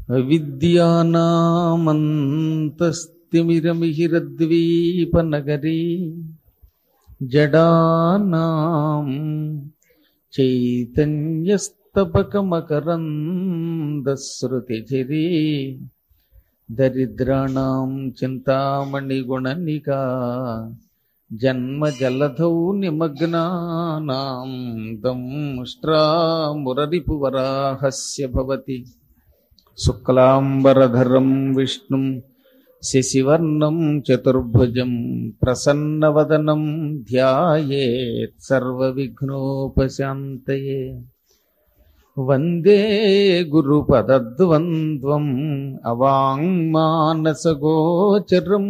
విద్యానామంతస్తిమిరమిహిరద్వీపనగరీ జడానాం చైతన్యస్తపకమకరందశ్రుతిచిరీ దరిద్రాణం చింతామణిగుణనికా జన్మజలధౌ నిమగ్నానాం దంష్ట్రామురరిపువరాహస్య భవతి శుక్లాంబరధరం విష్ణుం శశివర్ణం చతుర్భుజం ప్రసన్నవదనం ధ్యాయేత్ సర్వవిఘ్నోపశాంతయే వందే గురుపదద్వంద్వం అవాంగ్మానసగోచరం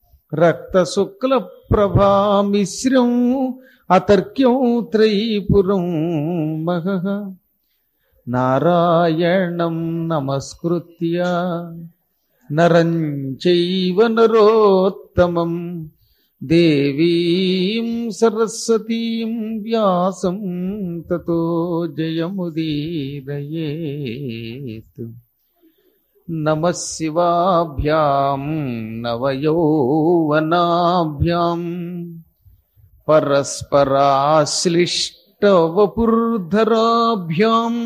రక్తశుక్లప్రభామిశ్రం అతర్క్యం త్రైపురం మహః నారాయణం నమస్కృత్య నరం చైవ నరోత్తమం దేవీం సరస్వతీం వ్యాసం తతో జయముదీరయేత్ నమ శివాభ్యాం నవయౌవనాభ్యాం పరస్పరాశ్లిష్టవపుర్ధరాభ్యాం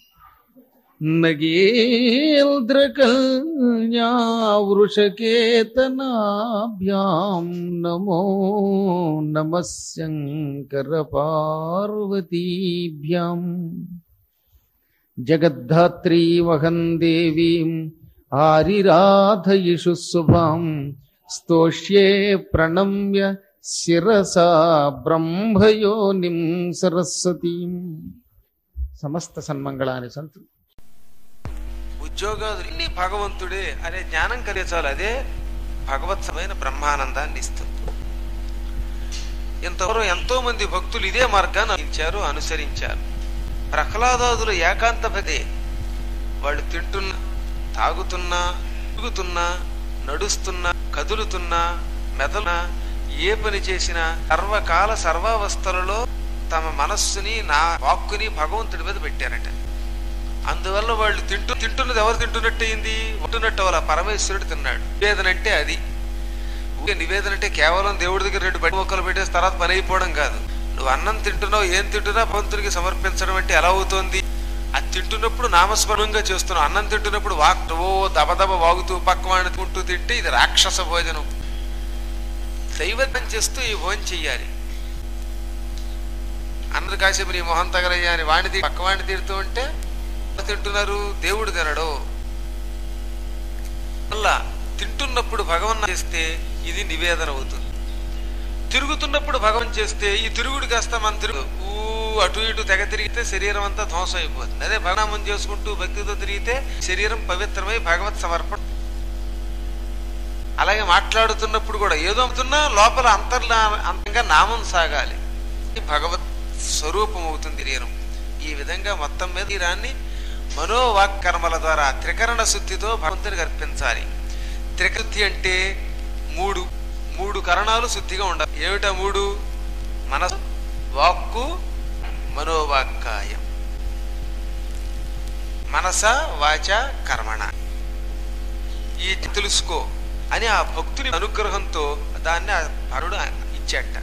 నగేంద్రకల్యావృషకేతనాభ్యాం నమో నమ శంకరపార్వతీభ్యాం జగద్ధాత్రీమహం దేవీం ఆరిరాధయిషు శుభాం స్తోష్యే ప్రణమ్య శిరసా బ్రహ్మయోనిం సరస్వతీం సమస్త సన్మంగళాన్ని సంతు ఉద్యోగాలు ఇన్ని భగవంతుడే అనే జ్ఞానం కలిగించాలి అదే భగవత్సమైన బ్రహ్మానందాన్ని ఇస్తుంది ఇంతవరకు ఎంతో మంది భక్తులు ఇదే మార్గాన్ని అనుసరించారు అనుసరించారు ప్రహ్లాదాదులు ఏకాంత భక్తే వాళ్ళు తింటున్నా తాగుతున్నా తిరుగుతున్నా నడుస్తున్నా కదులుతున్నా మెదలున్నా ఏ పని చేసినా సర్వకాల సర్వావస్థలలో తమ మనస్సుని నా వాక్కుని భగవంతుడి మీద పెట్టారట అందువల్ల వాళ్ళు తింటూ తింటున్నది ఎవరు తింటున్నట్టు అయింది ఉంటున్నట్టు వాళ్ళ పరమేశ్వరుడు తిన్నాడు నివేదన అంటే అది ఊరికే నివేదన అంటే కేవలం దేవుడి దగ్గర రెండు బట్టి మొక్కలు పెట్టేసి తర్వాత పని అయిపోవడం కాదు నువ్వు అన్నం తింటున్నావు ఏం తింటున్నా భగవంతుడికి సమర్పించడం అంటే ఎలా అవుతోంది అది తింటున్నప్పుడు నామస్మరణంగా చేస్తున్నావు అన్నం తింటున్నప్పుడు వాక్ ఓ దబదబ వాగుతూ పక్కవాడిని తింటూ తింటే ఇది రాక్షస భోజనం దైవత్వం చేస్తూ ఈ భోజనం చెయ్యాలి అందరు కాసేపు నీ మొహం తగలయ్యా అని వాడిని పక్కవాడిని తిడుతూ ఉంటే ఎవరు తింటున్నారు దేవుడు తినడు అలా తింటున్నప్పుడు భగవన్ చేస్తే ఇది నివేదన అవుతుంది తిరుగుతున్నప్పుడు భగవన్ చేస్తే ఈ తిరుగుడు కాస్త మన తిరుగు ఊ అటు ఇటు తెగ తిరిగితే శరీరం అంతా ధ్వంసం అయిపోతుంది అదే భగనామం చేసుకుంటూ భక్తితో తిరిగితే శరీరం పవిత్రమై భగవత్ సమర్పణ అలాగే మాట్లాడుతున్నప్పుడు కూడా ఏదో అవుతున్నా లోపల అంతర్లా అంతంగా నామం సాగాలి ఇది భగవత్ స్వరూపం అవుతుంది శరీరం ఈ విధంగా మొత్తం మీద శరీరాన్ని మనోవాక్ కర్మల ద్వారా త్రికరణ శుద్ధితో భగవంతునికి అర్పించాలి త్రికృతి అంటే మూడు మూడు కరణాలు శుద్ధిగా ఉండాలి ఏమిటా మూడు మనసు వాక్కు మనోవాక్కాయం మనస వాచ కర్మణ ఈ తెలుసుకో అని ఆ భక్తుని అనుగ్రహంతో దాన్ని ఆ భరుడు ఇచ్చాట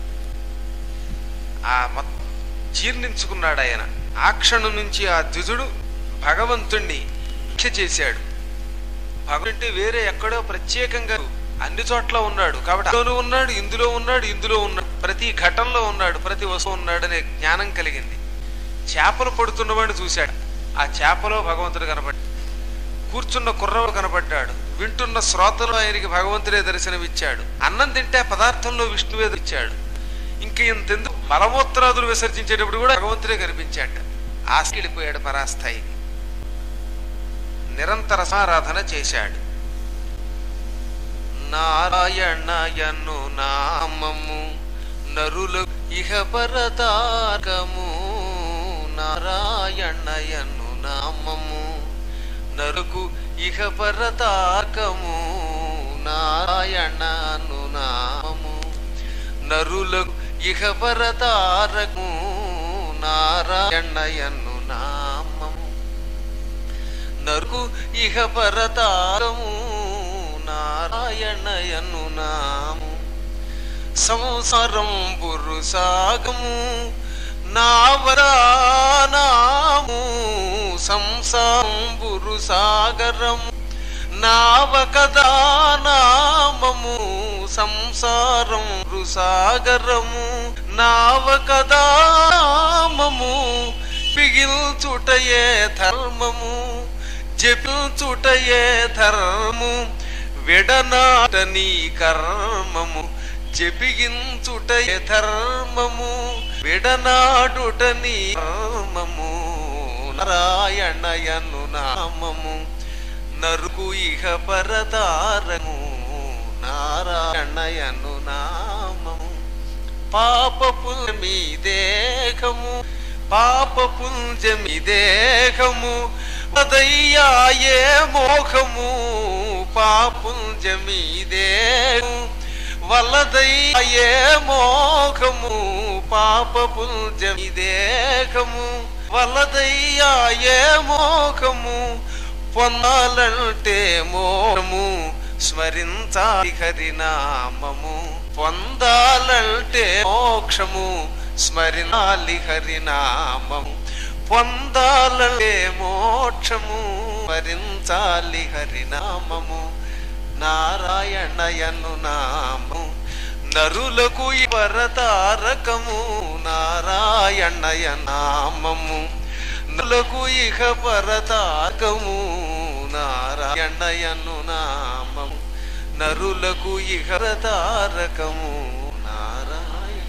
ఆ మొత్తం జీర్ణించుకున్నాడు ఆయన ఆ క్షణం నుంచి ఆ ద్విజుడు భగవంతుణ్ణి ఇచ్చ చేశాడు భగవంతుడి వేరే ఎక్కడో ప్రత్యేకంగా అన్ని చోట్ల ఉన్నాడు కాబట్టి అందులో ఉన్నాడు ఇందులో ఉన్నాడు ఇందులో ఉన్నాడు ప్రతి ఘటంలో ఉన్నాడు ప్రతి వస్తువు ఉన్నాడు అనే జ్ఞానం కలిగింది చేపలు పడుతున్నవాడిని చూశాడు ఆ చేపలో భగవంతుడు కనబడ్డాడు కూర్చున్న కుర్రవాడు కనబడ్డాడు వింటున్న శ్రోతలు ఆయనకి భగవంతుడే దర్శనమిచ్చాడు అన్నం తింటే ఆ పదార్థంలో విష్ణువే ఇచ్చాడు ఇంక ఇంతెందుకు మలమూత్రాదులు విసర్జించేటప్పుడు కూడా భగవంతుడే కనిపించాడు ఆశకి వెళ్ళిపోయాడు పరాస్థాయికి నిరంతర సారాధన చేశాడు నారాయణయను నామము నరుల ఇహ పరతారకము నారాయణయను నామము నరుకు ఇహ పరతారకము నారాయణను నామము నరులకు ఇహ పరతారకము నారాయణయను నామము నరుకు ఇహ పరతారము నారాయణయను నాము సంసారం బురు సాగము నావరానాము సంసారం బురు సాగరము నావ కదా నామము సంసారం రుసాగరము నావ కదా నామము పిగిల్చుటయే ధర్మము జపించుటయే ధర్మము విడనాట నీ కర్మము జపించుటయే ధర్మము విడనాడుట నీ కర్మము నారాయణయను నామము నరుకు ఇహ పరతారము నారాయణయను నామము పాప పుల్మి దేహము పాప పుంజమి దేహము అదయ్యాయే మోహము పాపుంజమి దేహము వలదయ్యాయే మోహము పాప పుంజమి దేహము వలదయ్యాయే మోహము పొందాలంటే మోహము స్మరించాలి హరినామము పొందాలంటే మోక్షము స్మరించాలి హరినామము పొందాలంటే మోక్షము స్మరించాలి హరినామము నారాయణయను నామము నరులకు ఈ వరతారకము నారాయణయ నామము నరులకు ఇహ పరతారకము నారాయణయను నామము నరులకు ఇహ తారకము నారాయణ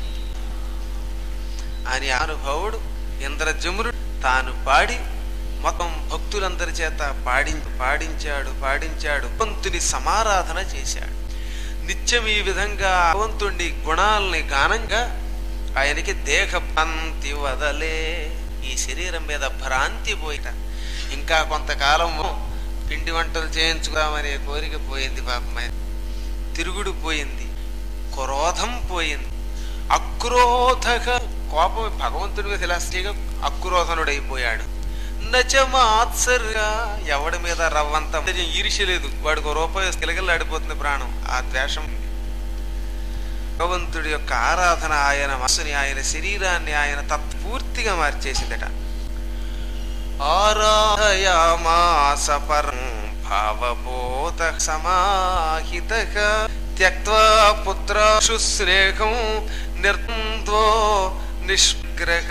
అని అనుభవుడు ఇంద్రజమురుడు తాను పాడి మొత్తం భక్తులందరి చేత పాడి పాడించాడు పాడించాడు భగవంతుని సమారాధన చేశాడు నిత్యం ఈ విధంగా భగవంతుడి గుణాలని గానంగా ఆయనకి దేహ భ్రాంతి వదలే ఈ శరీరం మీద భ్రాంతి పోయిట ఇంకా కొంతకాలం పిండి వంటలు చేయించుదామనే కోరిక పోయింది పాపం ఆయన తిరుగుడు పోయింది క్రోధం పోయింది అక్రోధక కోపం భగవంతుడి మీద ఇలా స్త్రీగా అక్రోధనుడైపోయాడు నచమాత్సర్య ఎవడి మీద రవ్వంత ఈర్ష్య లేదు వాడికి ఒక రూపాయి కిలకిల్లాడిపోతుంది ప్రాణం ఆ ద్వేషం భగవంతుడి యొక్క ఆరాధన ఆయన మనసుని ఆయన శరీరాన్ని ఆయన తత్పూర్తిగా మార్చేసిందట ఆరాధయామాస పరం భావబోధ సమాహిత త్యక్వా పుత్రాశు స్నేహం నిర్ద్వంద్వో నిష్గ్రహ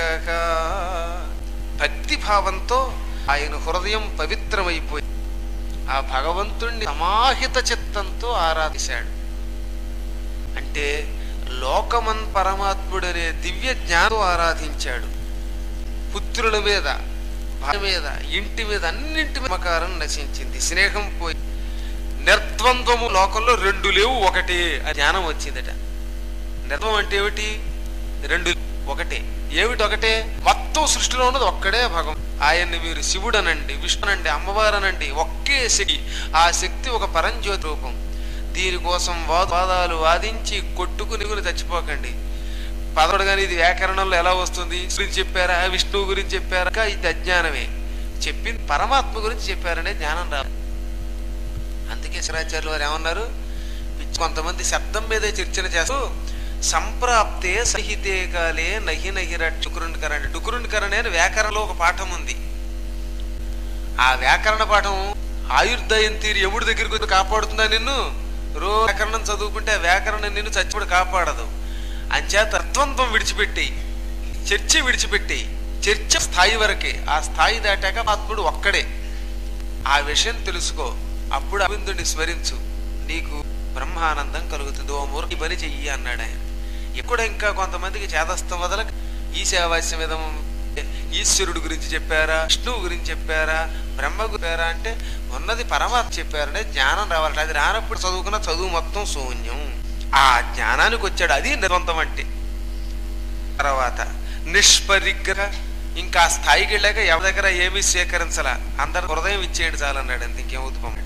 భక్తి భావంతో ఆయన హృదయం పవిత్రమైపోయి ఆ భగవంతుణ్ణి సమాహిత చిత్తంతో ఆరాధిశాడు అంటే లోకమన్ పరమాత్ముడనే దివ్య జ్ఞానం ఆరాధించాడు పుత్రుల మీద భార్య మీద ఇంటి మీద అన్నింటి మీద మమకారం నశించింది స్నేహం పోయి నిర్ద్వంద్వము లోకంలో రెండు లేవు ఒకటి ఆ జ్ఞానం వచ్చిందట నిర్ద్వం అంటే ఏమిటి రెండు ఒకటే ఏమిటి ఒకటే మొత్తం సృష్టిలో ఉన్నది ఒక్కడే భగవం ఆయన్ని మీరు శివుడనండి విష్ణునండి అమ్మవారనండి ఒకే శక్తి ఆ శక్తి ఒక పరంజ్యోతి రూపం దీనికోసం వాద- వాదాలు వాదించి కొట్టుకుని గురి చచ్చిపోకండి పదవుడు కానీ ఇది వ్యాకరణంలో ఎలా వస్తుంది గురించి చెప్పారా విష్ణువు గురించి చెప్పారా ఇంకా ఇది అజ్ఞానమే చెప్పింది పరమాత్మ గురించి చెప్పారనే జ్ఞానం రా అందుకే శరాచార్యులు వారు ఏమన్నారు పిచ్చి కొంతమంది శబ్దం మీదే చర్చన చేస్తూ సంప్రాప్తే సహితే కాలే నహి నహిర టుకురుండి కరణి టుకురుండి కరణి అని వ్యాకరణలో ఒక పాఠం ఉంది ఆ వ్యాకరణ పాఠం ఆయుర్దయం తీరి ఎముడి దగ్గరికి వచ్చి కాపాడుతుందా నిన్ను రో వ్యాకరణం చదువుకుంటే ఆ వ్యాకరణం నిన్ను చచ్చిపోడు కాపాడదు అంచేత తత్వంతం విడిచిపెట్టి చర్చ విడిచిపెట్టి చర్చ స్థాయి వరకే ఆ స్థాయి దాటాక ఆత్ముడు ఒక్కడే ఆ విషయం తెలుసుకో అప్పుడు అరవిందుడిని స్మరించు నీకు బ్రహ్మానందం కలుగుతుంది ఓ మూర్ఖ ఈ పని చెయ్యి అన్నాడు ఆయన ఎక్కడ ఇంకా కొంతమందికి చేదస్తం వదలక ఈశావాస్యం విధం ఈశ్వరుడు గురించి చెప్పారా విష్ణువు గురించి చెప్పారా బ్రహ్మ గురించి చెప్పారా అంటే ఉన్నది పరమాత్మ చెప్పారంటే జ్ఞానం రావాలంటే అది రానప్పుడు చదువుకున్న చదువు మొత్తం శూన్యం ఆ జ్ఞానానికి వచ్చాడు అది నిర్వంతం అంటే తర్వాత నిష్పరిగ్రహ ఇంకా ఆ స్థాయికి వెళ్ళాక ఎవరి దగ్గర ఏమీ స్వీకరించాల అందరు హృదయం ఇచ్చేయండి చాలన్నాడు అంత ఇంకేం ఉద్భవం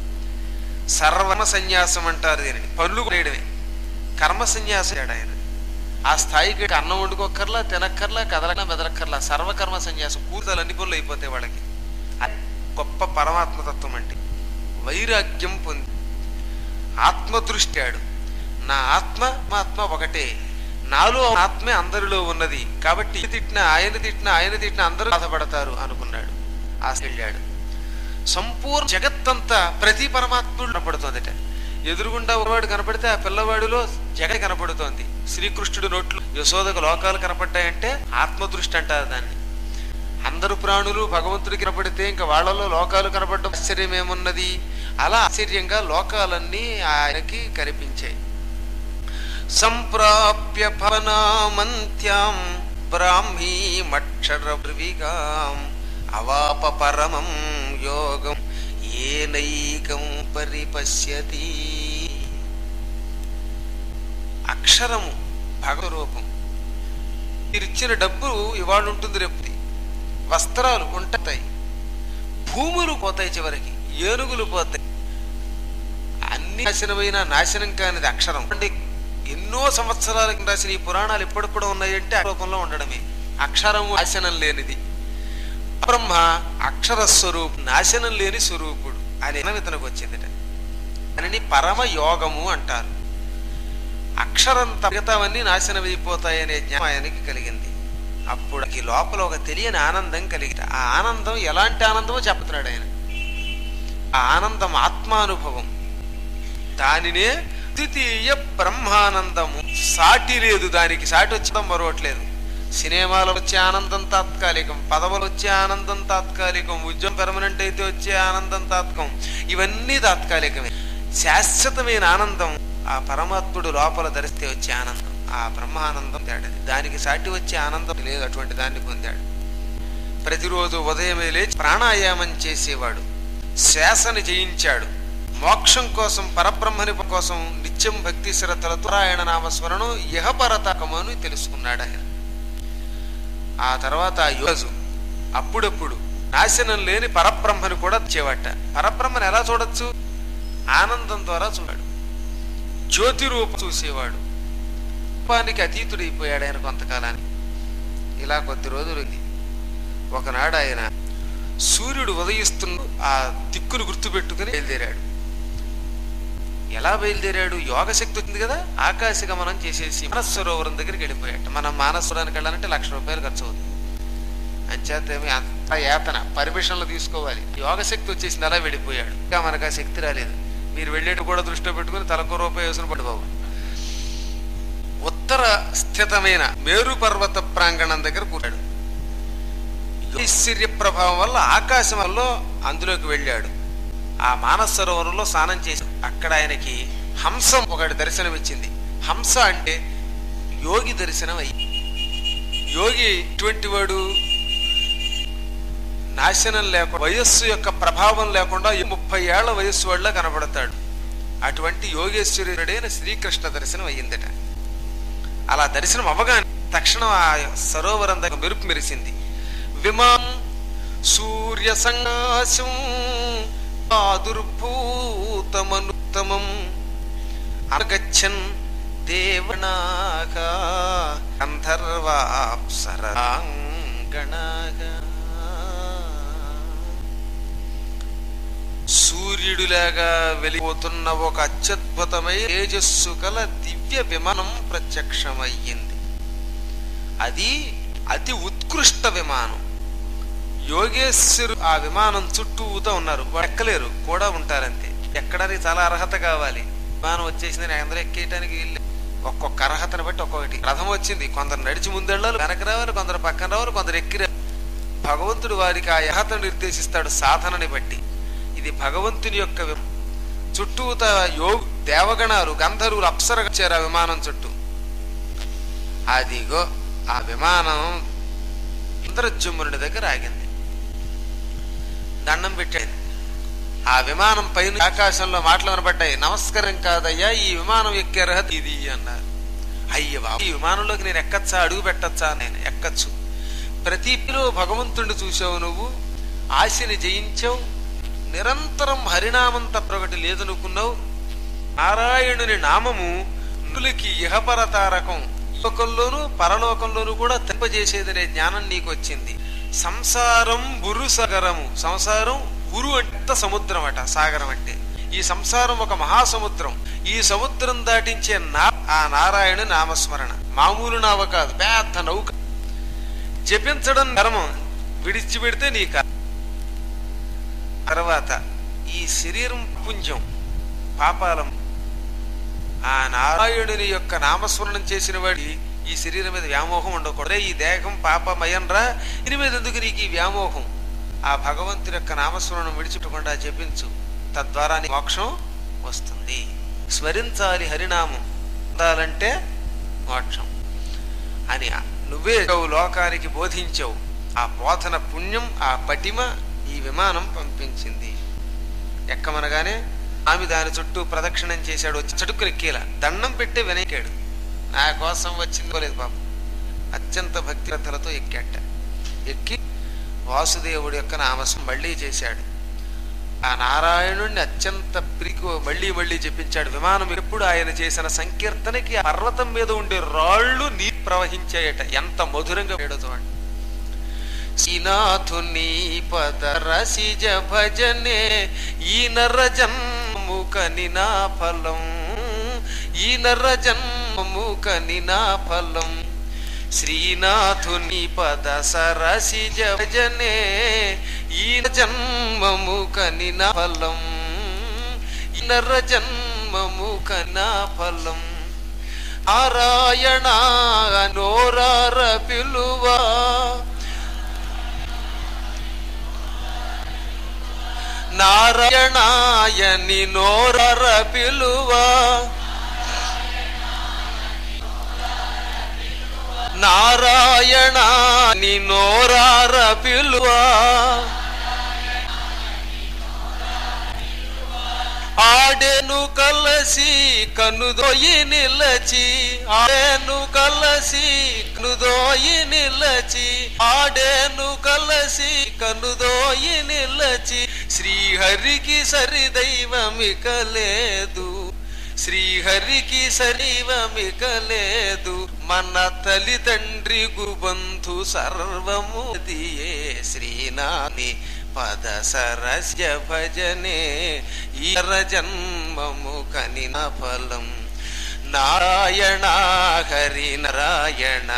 సర్వమ సన్యాసం అంటారు దీనిని పనులు చేయడమే కర్మ సన్యాసం చేయడు ఆయన ఆ స్థాయికి వెళ్ళి అన్నం వండుకోక్కర్లా తినక్కర్లా కదలకర్లా మెదలక్కర్లా సర్వకర్మ సన్యాసం కూతురు అన్ని పనులు అయిపోతాయి వాళ్ళకి గొప్ప పరమాత్మతత్వం అంటే వైరాగ్యం పొంది ఆత్మదృష్టాడు నా ఆత్మ మా ఆత్మ ఒకటే నాలో ఆత్మే అందరిలో ఉన్నది కాబట్టి ఈయన తిట్టిన ఆయన తిట్టిన ఆయన తిట్టిన అందరూ బాధపడతారు అనుకున్నాడు ఆశ వెళ్ళాడు సంపూర్ణ జగత్తంతా ప్రతి పరమాత్ముడు కనపడుతోందట ఎదురుగుండా ఉన్నవాడు కనపడితే ఆ పిల్లవాడిలో జగత్ కనపడుతోంది శ్రీకృష్ణుడి నోట్లు యశోదకు లోకాలు కనపడ్డాయంటే ఆత్మదృష్టి అంటారు దాన్ని అందరు ప్రాణులు భగవంతుడికి కనపడితే ఇంకా వాళ్ళలో లోకాలు కనపడడం ఆశ్చర్యం ఏమున్నది అలా ఆశ్చర్యంగా లోకాలన్నీ ఆయనకి కనిపించాయి సంప్రాప్య భవనామంత్యాం బ్రాహ్మీమక్షర బ్రవిగాం అవాప పరమం యోగం ఏనైకం పరిపశ్యతి అక్షరము భగవరూపం మీరిచ్చిన డబ్బు ఇవాళ ఉంటుంది రేపు వస్త్రాలు ఉంటాయి భూములు పోతాయి చివరికి ఏనుగులు పోతాయి అన్ని నాశనమైన నాశనం కానిది అక్షరం అంటే ఎన్నో సంవత్సరాల కింద రాసిన ఈ పురాణాలు ఇప్పటికి కూడా ఉన్నాయంటే ఆ రూపంలో ఉండడమే అక్షరము నాశనం లేనిది బ్రహ్మ అక్షర స్వరూపు నాశనం లేని స్వరూపుడు అని ఇతనికి వచ్చిందిట దానిని పరమ యోగము అంటారు అక్షరం మిగతావన్నీ నాశనం అయిపోతాయనే జ్ఞానం ఆయనకి కలిగింది అప్పుడు ఈ లోపల ఒక తెలియని ఆనందం కలిగి ఆ ఆనందం ఎలాంటి ఆనందమో చెప్తున్నాడు ఆయన ఆ ఆనందం ఆత్మానుభవం దానినే ద్వితీయ బ్రహ్మానందము సాటి లేదు దానికి సాటి వచ్చడం మరొకట్లేదు సినిమాలో వచ్చే ఆనందం తాత్కాలికం పదవులు వచ్చే ఆనందం తాత్కాలికం ఉద్యోగం పెర్మనెంట్ అయితే వచ్చే ఆనందం తాత్కం ఇవన్నీ తాత్కాలికమే శాశ్వతమైన ఆనందం ఆ పరమాత్ముడు లోపల ధరిస్తే వచ్చే ఆనందం ఆ బ్రహ్మానందం తేడది దానికి సాటి వచ్చే ఆనందం లేదు అటువంటి దాన్ని పొందాడు ప్రతిరోజు ఉదయమే లేచి ప్రాణాయామం చేసేవాడు శ్వాసని జయించాడు మోక్షం కోసం పరబ్రహ్మని కోసం నిత్యం భక్తి శ్రద్ధలతో ఆయన నామస్మరణం ఇహపరతకమని తెలుసుకున్నాడు ఆయన ఆ తర్వాత ఆ యోజు అప్పుడప్పుడు నాశనం లేని పరబ్రహ్మని కూడా వచ్చేవాట పరబ్రహ్మని ఎలా చూడొచ్చు ఆనందం ద్వారా చూడాడు జ్యోతి రూపం చూసేవాడు రూపానికి అతీతుడైపోయాడు ఆయన కొంతకాలానికి ఇలా కొద్ది రోజులు ఉంది. ఒకనాడు ఆయన సూర్యుడు ఉదయిస్తున్న ఆ దిక్కును గుర్తుపెట్టుకుని బయలుదేరాడు ఎలా బయలుదేరాడు యోగ శక్తి వచ్చింది కదా ఆకాశ గమనం చేసేసి మానసరోవరం దగ్గరికి వెళ్ళిపోయాడు మనం మానసరోవరానికి వెళ్ళాలంటే లక్ష రూపాయలు ఖర్చు అవుతుంది అంచేత ఏమి అంత యాతన పర్మిషన్లు తీసుకోవాలి యోగ శక్తి వచ్చేసింది అలా వెళ్ళిపోయాడు ఇంకా మనకు ఆ శక్తి రాలేదు మీరు వెళ్ళేట్టు కూడా దృష్టిలో పెట్టుకుని తలకో రూపాయి వేసిన పడి బాబు ఉత్తర స్థితమైన మేరు పర్వత ప్రాంగణం దగ్గర కూర్చాడు ఐశ్వర్య ప్రభావం వల్ల ఆకాశంలో అందులోకి వెళ్ళాడు ఆ మానస సరోవరంలో స్నానం చేసి అక్కడ ఆయనకి హంసం ఒకటి దర్శనం ఇచ్చింది హంస అంటే యోగి దర్శనం అయ్యి యోగి ఇటువంటి వాడు నాశనం లేకుండా వయస్సు యొక్క ప్రభావం లేకుండా ఈ ముప్పై ఏళ్ల వయస్సు వాళ్ళ కనబడతాడు అటువంటి యోగేశ్వరుడైన శ్రీకృష్ణ దర్శనం అయ్యిందట అలా దర్శనం అవ్వగానే తక్షణం ఆ సరోవరం దగ్గర మెరుపు మెరిసింది విమాం సూర్య సంగాశం ఆదుర్భూతమనుత్తమం అగచ్చన్ దేవనాగా గంధర్వాప్సరాంగణాగా సూర్యుడిలాగా వెలిపోతున్న ఒక అత్యద్భుతమైన తేజస్సు కల దివ్య విమానం ప్రత్యక్షమయ్యింది అది అతి ఉత్కృష్ట విమానం యోగేశ్వరు ఆ విమానం చుట్టూతో ఉన్నారు వాడు ఎక్కలేరు కూడా ఉంటారంతే ఎక్కడానికి చాలా అర్హత కావాలి విమానం వచ్చేసిందని అందరూ ఎక్కేయటానికి వీలు ఒక్కొక్క అర్హతను బట్టి ఒక్కొక్కటి రథం వచ్చింది కొందరు నడిచి ముందెళ్ళాలి వెనక రావాలి కొందరు పక్కన రావాలి కొందరు ఎక్కి రావాలి. భగవంతుడు వారికి ఆ అర్హతను నిర్దేశిస్తాడు సాధనని బట్టి ఇది భగవంతుని యొక్క వి- చుట్టూత యో దేవగణాలు గంధర్వులు అప్సర వచ్చారు ఆ విమానం చుట్టూ అదిగో ఆ విమానం ఇంద్రజుమ్మునుడి దగ్గర ఆగింది దండం పెట్టాడు ఆ విమానం పైన ఆకాశంలో మాటలు వినపడ్డాయి నమస్కారం కాదయ్యా ఈ విమానం ఎక్కే అర్హత ఇది అన్నారు అయ్య బాబు ఈ విమానంలోకి నేను ఎక్కచ్చా అడుగు పెట్టచ్చా నేను ఎక్కచ్చు ప్రతిలో భగవంతుడిని చూసావు నువ్వు ఆశని జయించావు నిరంతరం హరినామం తప్పొకటి లేదనుకున్నావు నారాయణుని నామము నులకి ఇహపరతారకం లోకంలోను పరలోకంలోను కూడా తెంపజేసేదనే జ్ఞానం నీకు వచ్చింది సంసారం బురుసగరము సంసారం ఉరు అంటే సముద్రం అట సాగరం అంటే ఈ సంసారం ఒక మహాసముద్రం ఈ సముద్రం దాటించే నా ఆ నారాయణ నామస్మరణ మామూలు నావ కాదు పెద్ద నౌక జపించడం ధర్మం విడిచిపెడితే నీ కర్మ. తర్వాత ఈ శరీరం పుంజం పాపాలం ఆ నారాయణుని యొక్క నామస్మరణం చేసిన వాడి ఈ శరీరం మీద వ్యామోహం ఉండకూడదు "రే, ఈ దేహం పాపమయంరా దీని మీద ఎందుకు నీకు ఈ వ్యామోహం ఆ భగవంతుని యొక్క నామస్మరణం విడిచిపెట్టకుండా జపించు తద్వారా నీ మోక్షం వస్తుంది స్మరించాలి హరినామం పొందాలంటే మోక్షం అని నువ్వే లోకానికి బోధించావు ఆ బోధన పుణ్యం ఆ పటిమ ఈ విమానం పంపించింది ఎక్కమనగానే ఆమె దాని చుట్టూ ప్రదక్షిణం చేశాడు వచ్చి చటుక్కుని ఎక్కేలా దండం పెట్టి వెనక్కాడు నా కోసం వచ్చింది లేదు పాపం అత్యంత భక్తిరథలతో ఎక్కాట ఎక్కి వాసుదేవుడి యొక్క నామసం మళ్ళీ చేశాడు ఆ నారాయణుడిని అత్యంత ప్రికు మళ్ళీ మళ్ళీ చెప్పించాడు విమానం ఎప్పుడు ఆయన చేసిన సంకీర్తనకి ఆ పర్వతం మీద ఉండే రాళ్ళు నీ ప్రవహించాయట ఎంత మధురంగా వేయడో చూడండి శ్రీనాథుని పద రసిజ భజనే ఈ నర జన్మము కని నా ఫలం ఈ నర జన్మము కని నా ఫలం శ్రీనాథుని పద సరసిజ భజనే ఈ జన్మము కని నా ఫలం ఈ నర జన్మము కనా ఫలం నారాయణ నోరార పిలువా నారాయణాయని నోరర పిలువా నారాయణ ని నోరార పిలువా ఆడెను కలసి కనుదోయి నిలచి ఆడెను కలసి కనుదోయి నిలచి ఆడెను కలసి కనుదోయి నిలచి శ్రీహరికి సరిదైవమిక లేదు శ్రీహరికి సరివమిక లేదు మన తల్లిదండ్రి గుబంధు సర్వము దియే శ్రీనాని పద సరస్య భజనే ఈర జన్మము కనిన ఫలం నారాయణ హరి నారాయణ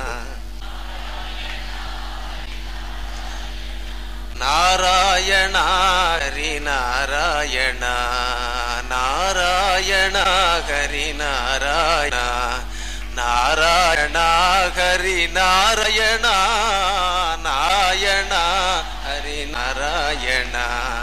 నారాయణ హరి నారాయణ నారాయణ హరి నారాయణ నారాయణ హరి నారాయణ నారాయణ హరి నారాయణ